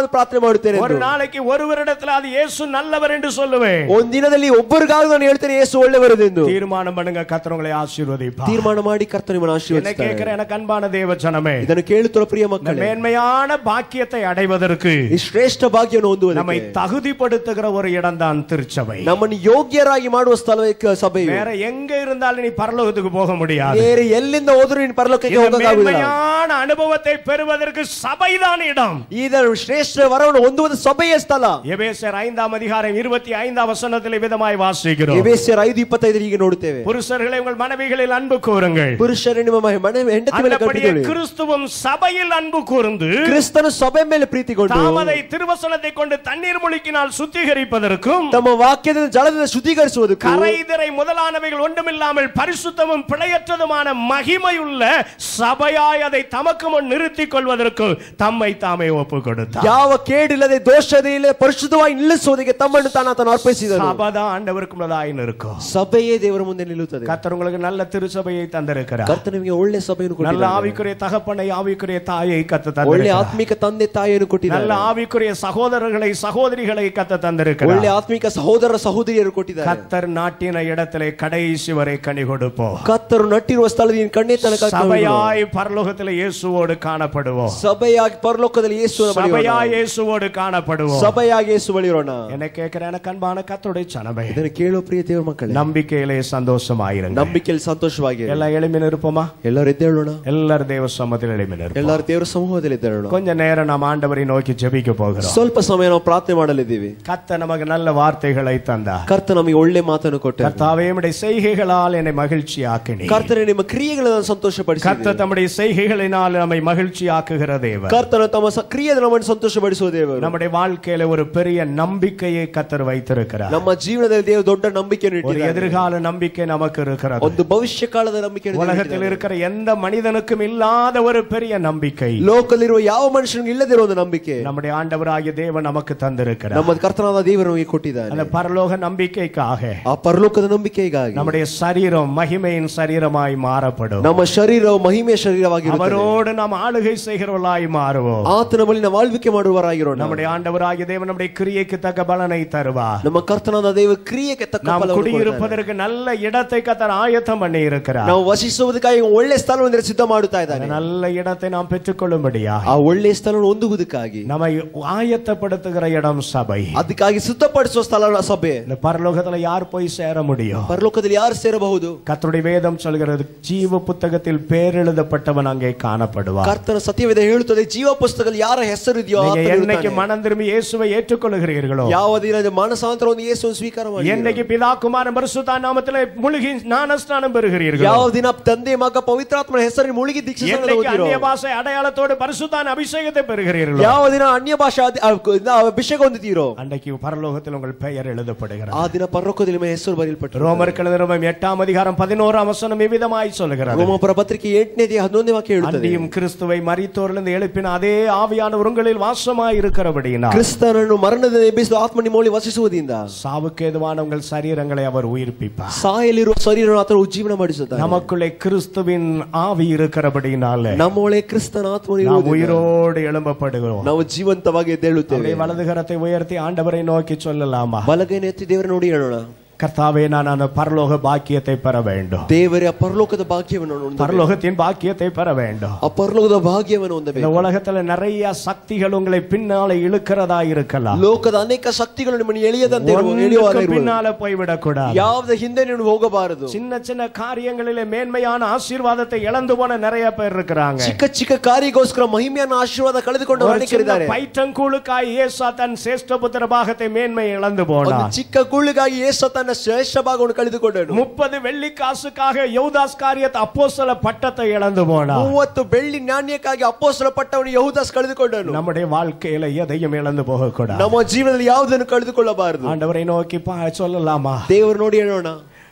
ಮಾಡುತ್ತೇನೆ ஒரு ಎಂದು. நாளைக்கு ஒருவரிடத்துல அது இயேசு நல்லவர் என்று சொல்லுவேன் ಒಂದ್ ದಿನದಲ್ಲಿ ಒಬ್ಬರಿಗಾಗಿ ನಾನು ಹೇಳ್ತೇನೆ ಯೇಸು ಒಳ್ಳೆಯವರೆಂದು தீர்மானம் பண்ணுங்க கத்தரவங்களை ஆசீர்வதிப்பா ತೀರ್ಮಾನ ಮಾಡಿ ಕರ್ತ ನಿಮ್ಮನ್ನು என்ன ಆಶೀರ್ವದಿಸ್ತಾರೆ கேட்கிற எனக்கு அன்பான தேவ ஜனமே ಇದನ್ನು ಕೇಳುತ್ತಿರುವ ಪ್ರಿಯ இந்த ಮಕ್ಕಳೇ மேன்மையான பாக்கியத்தை அடைவதற்கு ಈ ಶ್ರೇಷ್ಠ ಭಾಗ್ಯವನ್ನು நம்மை ಹೊಂದುವುದಕ್ಕೆ தகுதிப்படுத்துகிற ஒரு இடம்தான் திருச்சபை ನಮ್ಮನ್ನು ಯೋಗ್ಯರಾಗಿ ಮಾಡುವ ಸ್ಥಳಕ್ಕೆ ಸಭೆಯು வேற எங்க இருந்தாலும் நீ பரலோகத்துக்கு போக முடியாது ಬೇರೆ ಎಲ್ಲಿಂದ ಹೋದರೂ ನೀನು ಪರಲೋಕಕ್ಕೆ இந்த ಹೋಗಕ್ಕಾಗುವುದಿಲ್ಲ மேன்மையான அனுபவத்தை பெறுவதற்கு சபைதான் இடம் ಇದರ ಶ್ರೇಷ್ಠ ವರವನ್ನು ಹೊಂದುವುದು ಸಭೆಯ ಸ್ಥಳ எபேசர் ஐந்தாம் அதிகாரம் இருபத்தி ஐந்தாம் வசனத்தில் விதமாய் வாசிக்கிறோம் ಎಬೇಸ್ಯರ ಐದು ಇಪ್ಪತ್ತೈದು ಹೀಗೆ ನೋಡುತ್ತೇವೆ புருஷர்களை உங்கள் மனைவிகளில் அன்பு கூறுங்கள் ಪುರುಷರೇ ನಿಮ್ಮ ಮನೆ ಮನೆ ಹೆಂಡತಿ ಮೇಲೆ அந்தபடியே ಕಟ್ಟಿಕೊಳ್ಳಿ கிறிஸ்துவும் சபையில் அன்பு கூர்ந்து ಕ್ರಿಸ್ತನು ಸಭೆ ಮೇಲೆ ಪ್ರೀತಿಗೊಂಡು தாமதை திருவசனத்தை கொண்டு தண்ணீர் முழுக்கினால் சுத்திகரிப்பதற்கும் ತಮ್ಮ ವಾಕ್ಯದ ಜಲದಿಂದ ಶುದ್ಧೀಕರಿಸುವುದಕ್ಕೂ கரைதிரை முதலானவைகள் ஒன்றுமில்லாமல் பரிசுத்தமும் பிழையற்றதுமான மகிமையுள்ள சபையாய் அதை தமக்கு முன் நிறுத்திக் கொள்வதற்கு தம்மை தாமே ஒப்பு கொடுத்தார் ಯಾವ ಕೇಡಿಲ್ಲದೆ ದೋಷದೇ ಇಲ್ಲ ಪರಿಶುದ್ಧವಾಗಿ ನಿಲ್ಲಿಸುವುದಕ್ಕೆ ತಮ್ಮನ್ನು ತಾನು ಆತನು ಅರ್ಪಿಸಿದನು சபைதான் ஆண்டவருக்கு உள்ளதாய் இருக்கும் ಸಭೆಯೇ ದೇವರ ಮುಂದೆ ನಿಲ್ಲುತ್ತದೆ கர்த்தர் உங்களுக்கு நல்ல திருச்சபையை தந்திருக்கிறார் ಕರ್ತ ನಿಮಗೆ ಒಳ್ಳೆ ಸಭೆಯನ್ನು நல்ல ಕೊಟ್ಟಿದ್ದಾನೆ ஆவிக்குரிய தகப்பனை ஆவிக்குரிய தாயை கத்த ಒಳ್ಳೆ தந்திருக்கிறார் ಆತ್ಮಿಕ ತಂದೆ ತಾಯಿಯನ್ನು நல்ல ಕೊಟ್ಟಿದ್ದಾರೆ ஆவிக்குரிய சகோதரர்களை சகோதரிகளை கத்த தந்திருக்கிறார் ಒಳ್ಳೆ ಆತ್ಮಿಕ ಸಹೋದರ ಸಹೋದರಿಯರು ಕೊಟ್ಟಿದ್ದಾರೆ கத்தர் நாட்டின இடத்திலே கடைசி வரை கனி கொடுப்போம் ಕತ್ತರು ನಟ್ಟಿರುವ ಸ್ಥಳದಿಂದ ಕಣ್ಣೆ ತನಕ சபையாய் பரலோகத்திலே இயேசுவோடு காணப்படுவோம் ಸಭೆಯಾಗಿ ಪರಲೋಕದಲ್ಲಿ ಯೇಸುವಿನ ಬಳಿ ಇರೋಣ. சபையாய் இயேசுவோடு காணப்படுவோம் ಸಭೆಯಾಗಿ ಯೇಸು ಬಳಿ ಇರೋಣ என்ன கேட்கிற எனக்கு அன்பான கத்தோடைய சனமே ಇದನ್ನು ಕೇಳೋ ಪ್ರಿಯ ದೇವರ ಮಕ್ಕಳೇ நம்பிக்கையிலே சந்தோஷமாயிருங்க ನಂಬಿಕೆಯಲ್ಲಿ ಸಂತೋಷವಾಗಿ எல்லாம் எளிமையில் இருப்போமா ಎಲ್ಲರೂ ಎದ್ದೇಳೋಣ எல்லாரும் தேவ சமத்தில் எளிமையில் இருப்போம் ಎಲ್ಲರೂ ದೇವರ ಸಮೂಹದಲ್ಲಿ ಎದ್ದೇಳೋಣ கொஞ்ச நேரம் நாம் ஆண்டவரை நோக்கி ஜெபிக்க போகிறோம் ಸ್ವಲ್ಪ ಸಮಯ ನಾವು ಪ್ರಾರ್ಥನೆ ಮಾಡಲಿದ್ದೀವಿ கத்த நமக்கு நல்ல வார்த்தைகளை தந்தார் ಕರ್ತ ನಮಗೆ ಒಳ್ಳೆ ಮಾತನ್ನು ಕೊಟ್ಟ கர்த்தாவே உம்முடைய செய்கைகளால் என்னை மகிழ்ச்சி ஆக்கினி ಕರ್ತನೆ ನಿಮ್ಮ ಕ್ರಿಯೆಗಳನ್ನು ಸಂತೋಷಪಡಿಸಿ கர்த்தர் தம்முடைய செய்கைகளினால் நம்மை மகிழ்ச்சி ஆக்குகிற தேவன் ಕರ್ತನ ತಮ್ಮ ಸ- ಕ್ರಿಯೆಯಿಂದ ನಮ್ಮನ್ನು ಸಂತೋಷಪಡಿಸುವ ದೇವರು நம்முடைய வாழ்க்கையில ஒரு பெரிய நம்பிக்கையை கத்தர் வைத்திருக்கிறார் ನಮ್ಮ ಜೀವನದಲ್ಲಿ ದೇವರು ದೊಡ್ಡ ನಂಬಿಕೆಯನ್ನು ஒரு ಇಟ್ಟಿದ್ದಾರೆ எதிர்கால நம்பிக்கை நமக்கு இருக்கிறது ಒಂದು ಭವಿಷ್ಯ ಕಾಲದ ನಂಬಿಕೆಯನ್ನು ದೇವರು உலகத்தில் ಇಟ್ಟಿದ್ದಾರೆ. இருக்கிற எந்த மனிதனுக்கும் இல்லாத ஒரு பெரிய நம்பிக்கை ಲೋಕದಲ್ಲಿರುವ ಯಾವ ಮನುಷ್ಯನಿಗೆ ಇಲ್ಲದಿರೋ ಒಂದು ನಂಬಿಕೆ நம்முடைய ஆண்டவராகிய தேவன் நமக்கு தந்திருக்கிறார் ನಮ್ಮ ಕರ್ತನಾದ ದೇವರು ನಮಗೆ ಕೊಟ್ಟಿದ್ದಾನೆ அந்த பரலோக நம்பிக்கைக்காக ಆ ಪರಲೋಕದ ನಂಬಿಕೆಗಾಗಿ நம்முடைய சரீரம் மகிமையின் சரீரமாய் மாறப்படும் ನಮ್ಮ ಶರೀರವು ಮಹಿಮೆಯ ಶರೀರವಾಗಿರುತ್ತದೆ அவரோடு நாம் ஆளுகை செய்கிறவர்களாய் மாறுவோம் ಆತನ ಬಳಿ ನಾವು ಆಳ್ವಿಕೆ ಮಾಡುವವರಾಗಿರೋಣ நம்முடைய ஆண்டவராகிய தேவன் நம்முடைய கிரியைக்கு தக்க பலனை தருவார் ನಮ್ಮ ಕರ್ತನಾದ ದೇವ ಕ್ರಿಯೆಗೆ ತಕ್ಕ நாம் ಫಲವನ್ನು ಕೊಡ್ತಾನೆ. குடியிருப்பதற்கு நல்ல இடத்தை கத்தர் ஆயத்தம் பண்ணி இருக்கிறார் ನಾವು ವಸಿಸುವುದಕ್ಕಾಗಿ ಒಳ್ಳೆ ಸ್ಥಳವನ್ನು ಸಿದ್ಧ ಮಾಡುತ್ತಾ ಇದ್ದಾನೆ நல்ல இடத்தை நாம் பெற்றுக்கொள்ளும்படியா ಆ ಒಳ್ಳೆ ಸ್ಥಳವನ್ನು ಹೊಂದುವುದಕ್ಕಾಗಿ நம்மை ஆயத்தப்படுத்துகிற இடம் சபை ಅದಕ್ಕಾಗಿ ಸಿದ್ಧಪಡಿಸುವ ಸ್ಥಳ ಸಭೆ இந்த பரலோகத்துல யார் போய் சேர முடியும் ಪರಲೋಕದಲ್ಲಿ ಯಾರು ಸೇರಬಹುದು கர்த்தருடைய வேதம் சொல்கிறது ஜீவ புத்தகத்தில் பேர் எழுதப்பட்டவன் அங்கே காணப்படுவார் ಕರ್ತನ ಸತ್ಯವೇದ ಹೇಳುತ್ತದೆ ಜೀವ ಪುಸ್ತಕದಲ್ಲಿ ಯಾರ ಹೆಸರು ಇದೆಯೋ நீங்க ಆತನು என்னைக்கு ಇರುತ್ತಾನೆ. மனம் திரும்பி இயேசுவை ஏற்றுக்கொள்ளுகிறீர்களோ ಯಾವ ದಿನ ಮಾನಸಾಂತರವನ್ನು ಯೇಸುವನ್ನು ಸ್ವೀಕಾರ ಮಾಡಿ என்னைக்கு பிதா குமாரன் பரிசுத்த நாமத்திலே முழுகி ஞானஸ்நானம் பெறுகிறீர்களோ ಯಾವ ದಿನ ತಂದೆ ಮಗ ಪವಿತ್ರಾತ್ಮನ ಹೆಸರಿನ ಮುಳುಗಿ ದೀಕ್ಷೆ என்னைக்கு அந்நிய பாஷை அடையாளத்தோடு பரிசுத்தான அபிஷேகத்தை பெறுகிறீர்களோ ಯಾವ ದಿನ ಅನ್ಯ ಭಾಷಾ ಅಧಿ- ಆ, ಕ- ಅಭಿಷೇಕ ಹೊಂದಿದ್ದೀರೋ அன்றைக்கு பரலோகத்தில் உங்கள் பெயர் எழுதப்படுகிறது ಆ ದಿನ ಪರಲೋಕದಲ್ಲಿ ನಿಮ್ಮ ಹೆಸರು ಬರೆಯಲ್ಪಟ್ಟು ரோமர் கழுதிரம் எட்டாம் அதிகாரம் பதினோராம் வசனம் இவ்விதமாய் சொல்லுகிறது ರೋಮಪುರ ಪತ್ರಿಕೆ ಎಂಟನೇ ಹನ್ನೊಂದನೇ ವಾಕ್ಯ ಹೇಳುತ್ತದೆ அன்றியும் கிறிஸ்துவை மரித்தோரிலிருந்து எழுப்பின அதே ஆவியானவர் உங்களில் வாசமாய் இருக்கிறபடியினால் ಕ್ರಿಸ್ತನನ್ನು ಮರಣದ ಎಬ್ಬಿಸಿದ ಆತ್ಮ ನಿಮ್ಮಲ್ಲಿ ವಸಿಸುವುದರಿಂದ சாவுக்கு எதுவான உங்கள் சரீரங்களை அவர் உயிர்ப்பிப்பார் ಸಾಯಲಿರುವ ಶರೀರ ಆತನು ಉಜ್ಜೀವನ ಮಾಡಿಸುತ್ತಾನೆ நமக்குள்ளே கிறிஸ்துவின் ஆவி இருக்கிறபடியினால ನಮ್ಮ ಒಳಗೆ ಕ್ರಿಸ್ತನ ಆತ್ಮನು நாம் ಇರುವುದಿಲ್ಲ. உயிரோடு எழும்பப்படுகிறோம் ನಾವು ಜೀವಂತವಾಗಿ ಎದ್ದೇಳುತ್ತೇವೆ அப்படியே வலதுகரத்தை உயர்த்தி ஆண்டவரை நோக்கி சொல்லலாமா ಬಲಗೈನ ಎತ್ತಿ ದೇವರ ನೋಡಿ ಹೇಳೋಣ கர்த்தாவே நான் அந்த பரலோக பாக்கியத்தை பெற வேண்டும் ದೇವರೇ ಆ ಪರಲೋಕದ ಭಾಗ್ಯವನ್ನು ಹೊಂದಬೇಕು. பரலோகத்தின் பாக்கியத்தை பெற வேண்டும் ಆ ಪರಲೋಕದ ಭಾಗ್ಯವನ್ನು இந்த ಹೊಂದಬೇಕು உலகத்துல நிறைய சக்திகள் உங்களை பின்னால இழுக்கிறதா இருக்கலாம் ಲೋಕದ ಅನೇಕ ಶಕ್ತಿಗಳು ನಿಮ್ಮನ್ನು ಎಳೆಯದಂತೆ ಇರುವ- ಎಳೆಯುವ ಹಾಗೆ ஒன்றுக்கு ಇರುವುದು. பின்னால போய்விடக் கூடாது ಯಾವ್ದ ಹಿಂದೆ ನೀವು ಹೋಗಬಾರದು சின்ன சின்ன காரியங்களிலே மேன்மையான ஆசீர்வாதத்தை இழந்து போன நிறைய பேர் இருக்கிறாங்க ಚಿಕ್ಕ ಚಿಕ್ಕ ಕಾರ್ಯಗೋಸ್ಕರ ಮಹಿಮೆಯನ್ನು ಆಶೀರ್ವಾದ ಕಳೆದುಕೊಂಡು ஒரு ಅನೇಕರಿದ್ದಾರೆ சின்ன பைட்டங்கூழுக்காய் ஏசா தன் சேஷ்ட புத்திர பாகத்தை மேன்மை இழந்து ಒಂದು போனான் ಚಿಕ್ಕ ಗುಳ್ಳಿಗಾಗಿ ಯೇಸು ತನ್ನ ಶ್ರೇಷ್ಠ ಭಾಗವನ್ನು ಕಳೆದುಕೊಂಡನು முப்பது வெள்ளி காசுக்காக யௌதாஸ் காரியத்தை அப்போஸ்தல பட்டத்தை இழந்து போனான் ಮೂವತ್ತು ಬೆಳ್ಳಿ ನಾಣ್ಯಕ್ಕಾಗಿ ಅಪ್ಪೋಸಲ ಪಟ್ಟವನು ಯಹುದಾಸ್ ಕಳೆದುಕೊಂಡನು நம்முடைய வாழ்க்கையில எதையும் இழந்து போக கூடாது ನಮ್ಮ ಜೀವನದಲ್ಲಿ ಯಾವುದನ್ನು ಕಳೆದುಕೊಳ್ಳಬಾರದು ஆண்டவரை நோக்கி பா சொல்லலாமா ದೇವರು ನೋಡಿ ಹೇಳೋಣ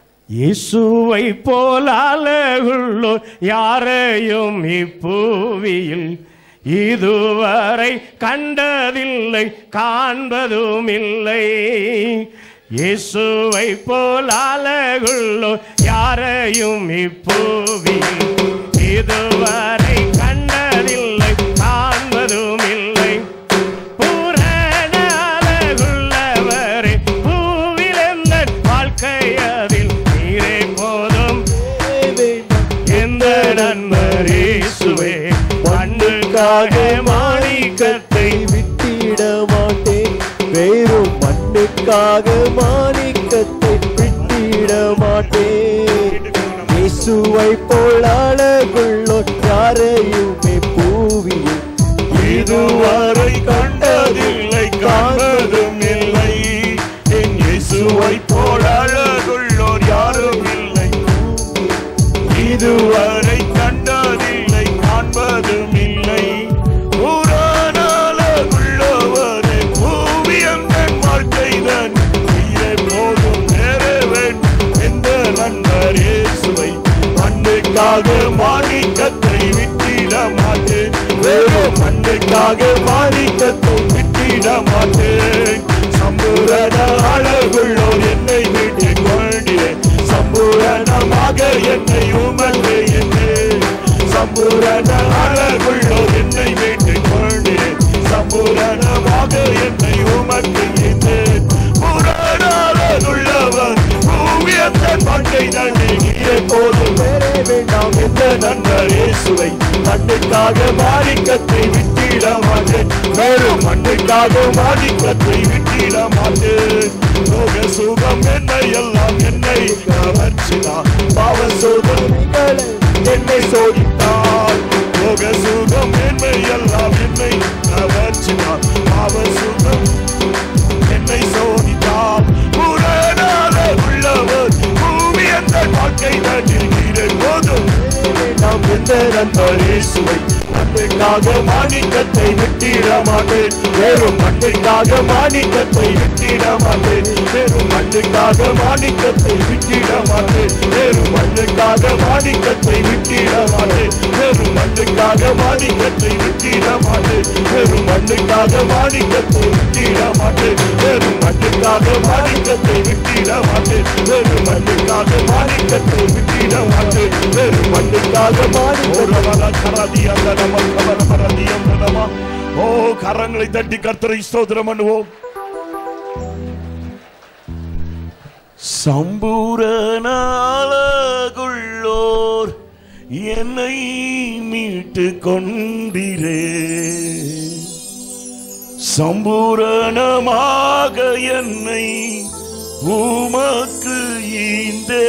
இயேசுவை போலாலுள்ளோ யாரையும் இப்பூவியில் இதுவரை கண்டதில்லை காண்பதும் இல்லை இயேசுவை போலாலுள்ளோ யாரையும் இப்பூவியில் இதுவரை கண்டதில்லை காண்பதும் இல்லை பூரண மண்ணுக்காக மாணிக்கத்தை விட்டிட மாட்டேன் வெறும் மண்ணுக்காக மாணிக்கத்தை விட்டிட மாட்டேன் இயேசுவை போல் அழகுள்ளோர் யாரையுமே பூவியில் இதுவரை கண்டதில்லை காண்பதும் இல்லை என் இயேசுவை போல் அழகுள்ளோர் யாரும் இல்லை இதுவரை கண்டதில்லை காண்பதும் இல்லை புறானாளகுள்ளவரே பூவியந்தன் வாழ்க்கைதான் நீரே போதும் நேரவன் எந்த நண்பர் இயேசுவை மண்ணுக்காக மாணிக்கத்தை விட்டிட மாட்டேன் வெறும் மண்ணுக்காக மாணிக்கத்தை விட்டிட மாட்டேன் சம்பூரண அழகுள்ளோர் என்னை விட்டு கொண்டேன் சம்பூரணமாக என்னை உமக்கு என்று சம்பூரண அழகுள்ளோர் என்னை விட்டு கொண்டேன் சம்பூரணமாக என்னை உமக்கு என்று புறானாளகுள்ளவர் பூவியத்தன் வாழ்க்கை தண்ணி நீரே போதும் வேறே வேண்டாம் எந்த நண்பர் இயேசுவை மண்ணுக்காக மாணிக்கத்தை விட்டிட மாட்டேன் வெறும் மண்ணுக்காக மாணிக்கத்தை விட்டிட மாட்டேன் லோக சுகம் என்னை எல்லாம் என்னை கவர்ச்சினார் பாவ சோதனைகளை என்னை சோதித்தார் லோக சுகம் என்னை எல்லாம் என்னை கவர்ச்சினார் பாவ சுகம் என்னை சோதித்தார் புறநாள உள்ளவர் பூமி அந்த வாழ்க்கை நாட்டில் நீரை போதும் நாம் எந்த நண்பர் இயேசுவை மண்ணுக்காக மாணிக்கத்தை விட்டிட மாட்டேன் வெறும் மண்ணுக்காக மாணிக்கத்தை விட்டிட மாட்டேன் வெறும் மண்ணுக்காக மாணிக்கத்தை விட்டிட மாட்டேன் வெறும் மண்ணுக்காக மாணிக்கத்தை விட்டிட மாட்டேன் வெறும் மண்ணுக்காக மாணிக்கத்தை விட்டிட மாட்டேன் வெறும் மண்ணுக்காக மாணிக்கத்தை விட்டிட மாட்டேன் வெறும் மண்ணுக்காக மாணிக்கத்தை விட்டிட மாட்டேன் வெறும் மண்ணுக்காக மாணிக்கத்தை விட்டிட மாட்டேன் வெறும் மண்ணுக்காக மாணி ஒரு வர கரதி அந்த நம கவர பரதி அந்த நம ஓ கரங்களை தட்டி கர்த்தரை ஸ்தோத்திரம் பண்ணுவோம் சம்பூரணாளகுள்ளோர் என்னை மீட்டு கொண்டிரே சம்பூரணமாக என்னை உமக்கு ஈந்தே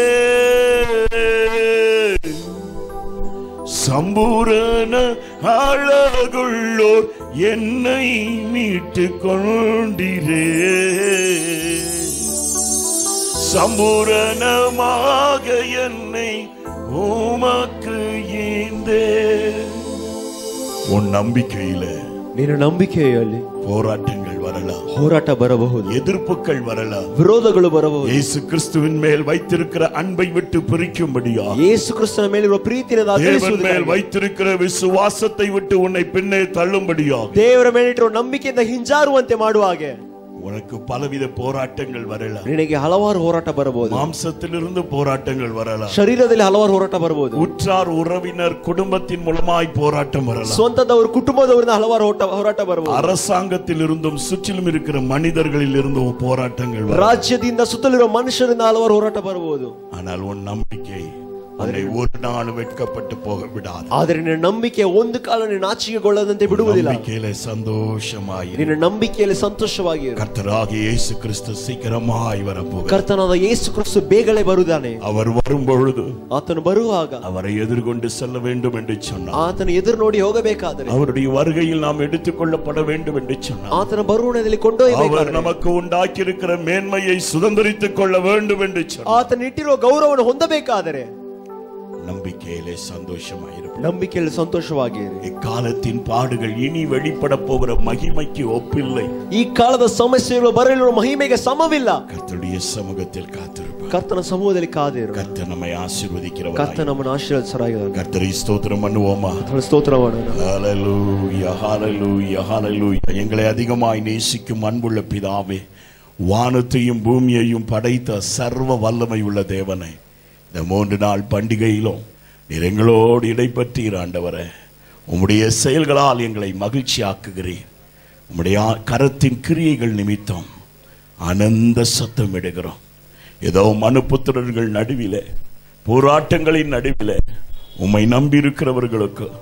சம்பூரண அழகுள்ளோர் என்னை மீட்டு கொண்டிரே சம்பூரணமாக என்னை உமக்கு ஈந்தே உன் நம்பிக்கையில ನಿನ್ನ ನಂಬಿಕೆಯಲ್ಲಿ போராட்டங்கள் வரலாம் ಹೋರಾಟ ಬರಬಹುದು எதிர்ப்புகள் வரலாம் ವಿರೋಧಗಳು ಬರಬಹುದು இயேசு கிறிஸ்துவின் மேல் வைத்திருக்கிற அன்பை விட்டு பிரிக்கும்படியா ಯೇಸು ಕ್ರಿಸ್ತನ ಮೇಲಿರುವ ಪ್ರೀತಿಯನ್ನು தேவன் மேல் ಅಗಲಿಸುವುದಕ್ಕಾಗಿ வைத்திருக்கிற விசுவாசத்தை விட்டு உன்னை பின்னே தள்ளும்படியா ದೇವರ ಮೇಲಿಟ್ಟಿರುವ ನಂಬಿಕೆಯಿಂದ ಹಿಂಜಾರುವಂತೆ ಮಾಡುವ ಹಾಗೆ உனக்கு பலவித போராட்டங்கள் வரலாம் ನಿನಗೆ ಹಲವಾರು ಹೋರಾಟ ಬರಬಹುದು மாம்சத்திலிருந்து போராட்டங்கள் வரலாம் ಶರೀರದಲ್ಲಿ ಹಲವಾರು ಹೋರಾಟ ಬರಬಹುದು உற்றார் உறவினர் குடும்பத்தின் மூலமாய் போராட்டம் வரலாம் ಸ್ವಂತದವರು ಕುಟುಂಬದವರಿಂದ ಹಲವಾರು ಹೋರಾಟ ಹೋರಾಟ ಬರಬಹುದು அரசாங்கத்தில் இருந்தும் சுற்றிலும் இருக்கிற மனிதர்களில் இருந்தும் போராட்டங்கள் வரலாம் ರಾಜ್ಯದಿಂದ ಸುತ್ತಲಿರುವ ಮನುಷ್ಯರಿಂದ ಹಲವಾರು ಹೋರಾಟ ಬರಬಹುದು ஆனால் உன் நம்பிக்கை உன்னை ஒரு நாள் வெட்கப்பட்டு போக விடாது ಆದರೆ ನಿನ್ನ ನಂಬಿಕೆ ಒಂದು ಕಾಲ ನಿನ್ನ ನಾಚಿಕೆಗೊಳ್ಳದಂತೆ ಬಿಡುವುದಿಲ್ಲ நம்பிக்கையில சந்தோஷமாயிரு ನಿನ್ನ ನಂಬಿಕೆಯಲ್ಲಿ ಸಂತೋಷವಾಗಿರು கர்த்தராகிய இயேசு கிறிஸ்து சீக்கிரமாய் வரப்போகிறார் ಕರ್ತನಾದ ಯೇಸು ಕ್ರಿಸ್ತು ಬೇಗನೆ ಬರುತ್ತಾನೆ அவர் வரும் பொழுது ಆತನು ಬರುವಾಗ அவரை எதிர்கொண்டு செல்ல வேண்டும் என்று சொன்னார் ಆತನ ಎದುರು ನೋಡಿ ಹೋಗಬೇಕಾದರೆ அவருடைய வருகையில் நாம் எடுத்துக்கொள்ளப்பட வேண்டும் என்று சொன்னார் ಆತನ ಬರುವಣದಲ್ಲಿ அவர் ಕೊಂಡೊಯ್ಯಬೇಕಾದರೆ நமக்கு உண்டாக்கி இருக்கிற மேன்மையை சுதந்திரித்துக் கொள்ள வேண்டும் என்று சொன்னார் ಆತನ ಇಟ್ಟಿರುವ ಗೌರವವನ್ನು ಹೊಂದಬೇಕಾದರೆ நம்பிக்கையிலே சந்தோஷமாயிருப்போம் ನಂಬಿಕೆಯಲ್ಲಿ ಸಂತೋಷವಾಗಿರಿ இக்காலத்தின் பாடுகள் இனி வெளிப்பட போகிற மகிமைக்கு ஒப்பில்லை ಈ ಕಾಲದ ಸಮಸ್ಯೆಗಳು ಬರಲಿರುವ ಮಹಿಮೆಗೆ ಸಮವಿಲ್ಲ கர்த்தருடைய சமூகத்தில் காத்திருப்பார் ಕರ್ತನ ಸಮೂಹದಲ್ಲಿ ಕಾದಿರು கர்த்தர் நம்மை ஆசீர்வதிக்கிறவர் ಕರ್ತ ನಮ್ಮನ್ನು ಆಶೀರ್ವದಿಸರಾಗಿದ್ದಾನೆ கர்த்தரை ஸ்தோத்திரம் பண்ணுவோமா ಕರ್ತನ ಸ್ತೋತ್ರ ಮಾಡೋಣ ஹalleluya ஹalleluya ஹalleluya எங்களை அதிகமாய் நேசிக்கும் அன்புள்ள பிதாவே வானத்தையும் பூமியையும் படைத்த சர்வ வல்லமை உள்ள தேவனை இந்த மூன்று நாள் பண்டிகையிலும் நீர் எங்களோடு இடைப்பற்றீர் ஆண்டவரே உம்முடைய செயல்களால் எங்களை மகிழ்ச்சியாக்குகிறீர் உம்முடைய ஆ- கரத்தின் கிரியைகள் நிமித்தம் ஆனந்த சத்தம் எடுக்கிறோம் ஏதோ மனுப்புத்திரர்கள் நடுவிலே போராட்டங்களின் நடுவிலே உம்மை நம்பியிருக்கிறவர்களுக்கு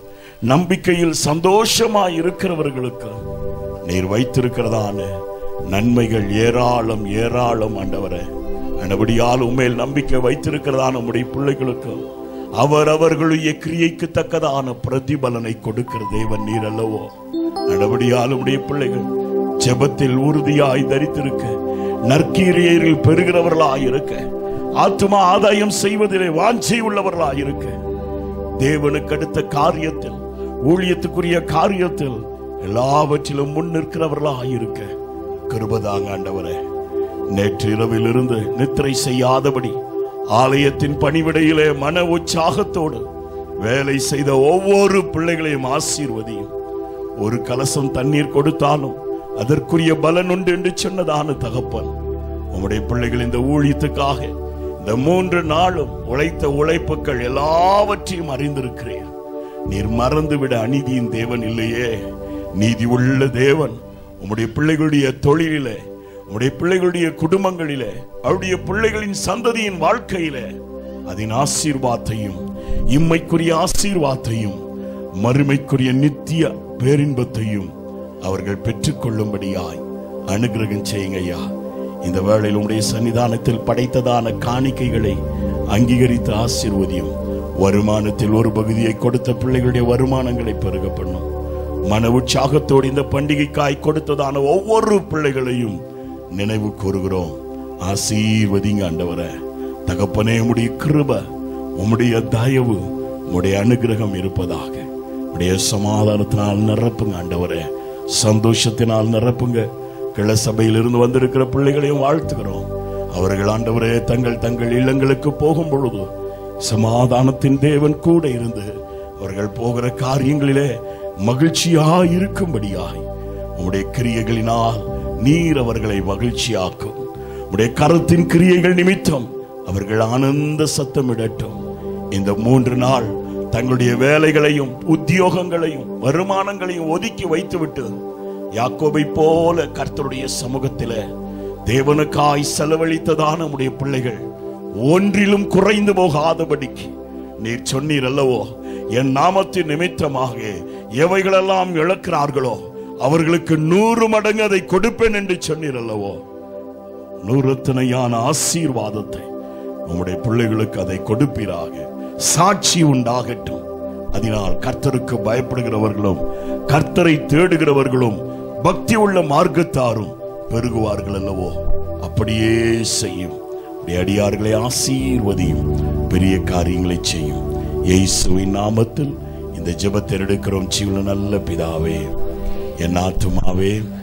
நம்பிக்கையில் சந்தோஷமாய் இருக்கிறவர்களுக்கு நீர் வைத்திருக்கிறதான நன்மைகள் ஏராளம் ஏராளம் ஆண்டவரே அண்டபடியால் உண்மையில் நம்பிக்கை வைத்திருக்கிறதான நம்முடைய பிள்ளைகளுக்கு அவர் அவர்களுடைய கிரியைக்கு தக்கதான பிரதிபலனை கொடுக்கிற தேவன் நீர் அல்லவோ நடபடியால் உடைய பிள்ளைகள் ஜெபத்தில் உறுதியாய் தரித்திருக்க நற்கீரியரில் பெறுகிறவர்களாய் இருக்க ஆத்துமா ஆதாயம் செய்வதிலே வாஞ்சை உள்ளவர்களாய் இருக்க தேவனுக்கு அடுத்த காரியத்தில் ஊழியத்துக்குரிய காரியத்தில் எல்லாவற்றிலும் முன் நிற்கிறவர்களாய் இருக்க கிருபதாங்க ஆண்டவரே நேற்று இரவில் இருந்து நித்திரை செய்யாதபடி ஆலயத்தின் பணிவிடையிலே மன உற்சாகத்தோடு வேலை செய்த ஒவ்வொரு பிள்ளைகளையும் ஆசீர்வதியும் ஒரு கலசம் தண்ணீர் கொடுத்தாலும் அதற்குரிய பலன் உண்டு என்று சொன்னதான தகப்பன் உம்முடைய பிள்ளைகள் இந்த ஊழியத்துக்காக இந்த மூன்று நாளும் உழைத்த உழைப்புகள் எல்லாவற்றையும் அறிந்திருக்கிறேன் நீர் மறந்துவிட அநீதியின் தேவன் இல்லையே நீதி உள்ள தேவன் உம்முடைய பிள்ளைகளுடைய தொழிலிலே உம்முடைய பிள்ளைகளுடைய குடும்பங்களிலே அவருடைய பிள்ளைகளின் சந்ததியின் வாழ்க்கையிலே அதன் ஆசீர்வாதத்தையும் இம்மைக்குரிய ஆசீர்வாதத்தையும் மறுமைக்குரிய நித்திய பேரின்பத்தையும் அவர்கள் பெற்றுக்கொள்ளும்படியாய் அனுகிரகம் செய்யுங்க ஐயா இந்த வேளையில் உடைய சன்னிதானத்தில் படைத்ததான காணிக்கைகளை அங்கீகரித்து ஆசீர்வதியும் வருமானத்தில் ஒரு பகுதியை கொடுத்த பிள்ளைகளுடைய வருமானங்களை பெருக பண்ணும் மன உற்சாகத்தோடு இந்த பண்டிகைக்காய் கொடுத்ததான ஒவ்வொரு பிள்ளைகளையும் நினைவு கூறுகிறோம் ஆசீர்வதிங்க ஆண்டவரே தகப்பனே உம்முடைய கிருப உம்முடைய தயவு உம்முடைய அனுகிரகம் இருப்பதாக உடைய சமாதானத்தினால் நிரப்புங்க ஆண்டவரே சந்தோஷத்தினால் நிரப்புங்க கிள சபையிலிருந்து வந்திருக்கிற பிள்ளைகளையும் வாழ்த்துகிறோம் அவர்கள் ஆண்டவரே தங்கள் தங்கள் இல்லங்களுக்கு போகும் பொழுது சமாதானத்தின் தேவன் கூட இருந்து அவர்கள் போகிற காரியங்களிலே மகிழ்ச்சியாய் இருக்கும்படியாய் உம்முடைய கிரியைகளினால் நீர் அவர்களை மகிழ்ச்சியாக்கும் உடைய கரத்தின் கிரியைகள் நிமித்தம் அவர்கள் ஆனந்த சத்தமிடட்டும் இந்த மூன்று நாள் தங்களுடைய வேலைகளையும் உத்தியோகங்களையும் வருமானங்களையும் ஒதுக்கி வைத்துவிட்டு யாக்கோபை போல கர்த்தருடைய சமூகத்திலே தேவனுக்காய் செலவழித்ததான நம்முடைய பிள்ளைகள் ஒன்றிலும் குறைந்து போகாதபடிக்கு நீர் சொன்னீர் அல்லவோ என் நாமத்தின் நிமித்தமாக எவைகளெல்லாம் இழக்கிறார்களோ அவர்களுக்கு நூறு மடங்கு அதை கொடுப்பேன் என்று சொன்னீர் அல்லவோ நூறுத்தனையான ஆசீர்வாதத்தை உம்முடைய பிள்ளைகளுக்கு அதை கொடுப்பீராக சாட்சி உண்டாகட்டும் அதனால் கர்த்தருக்கு பயப்படுகிறவர்களும் கர்த்தரை தேடுகிறவர்களும் பக்தி உள்ள மார்க்கத்தாரும் பெருகுவார்கள் அல்லவோ அப்படியே செய்யும் உடைய அடியார்களை ஆசீர்வதியும் பெரிய காரியங்களை செய்யும் இயேசுவின் நாமத்தில் இந்த ஜெபத்தை எடுக்கிறோம் ஜீவன நல்ல பிதாவே என் ஆத்துமாவே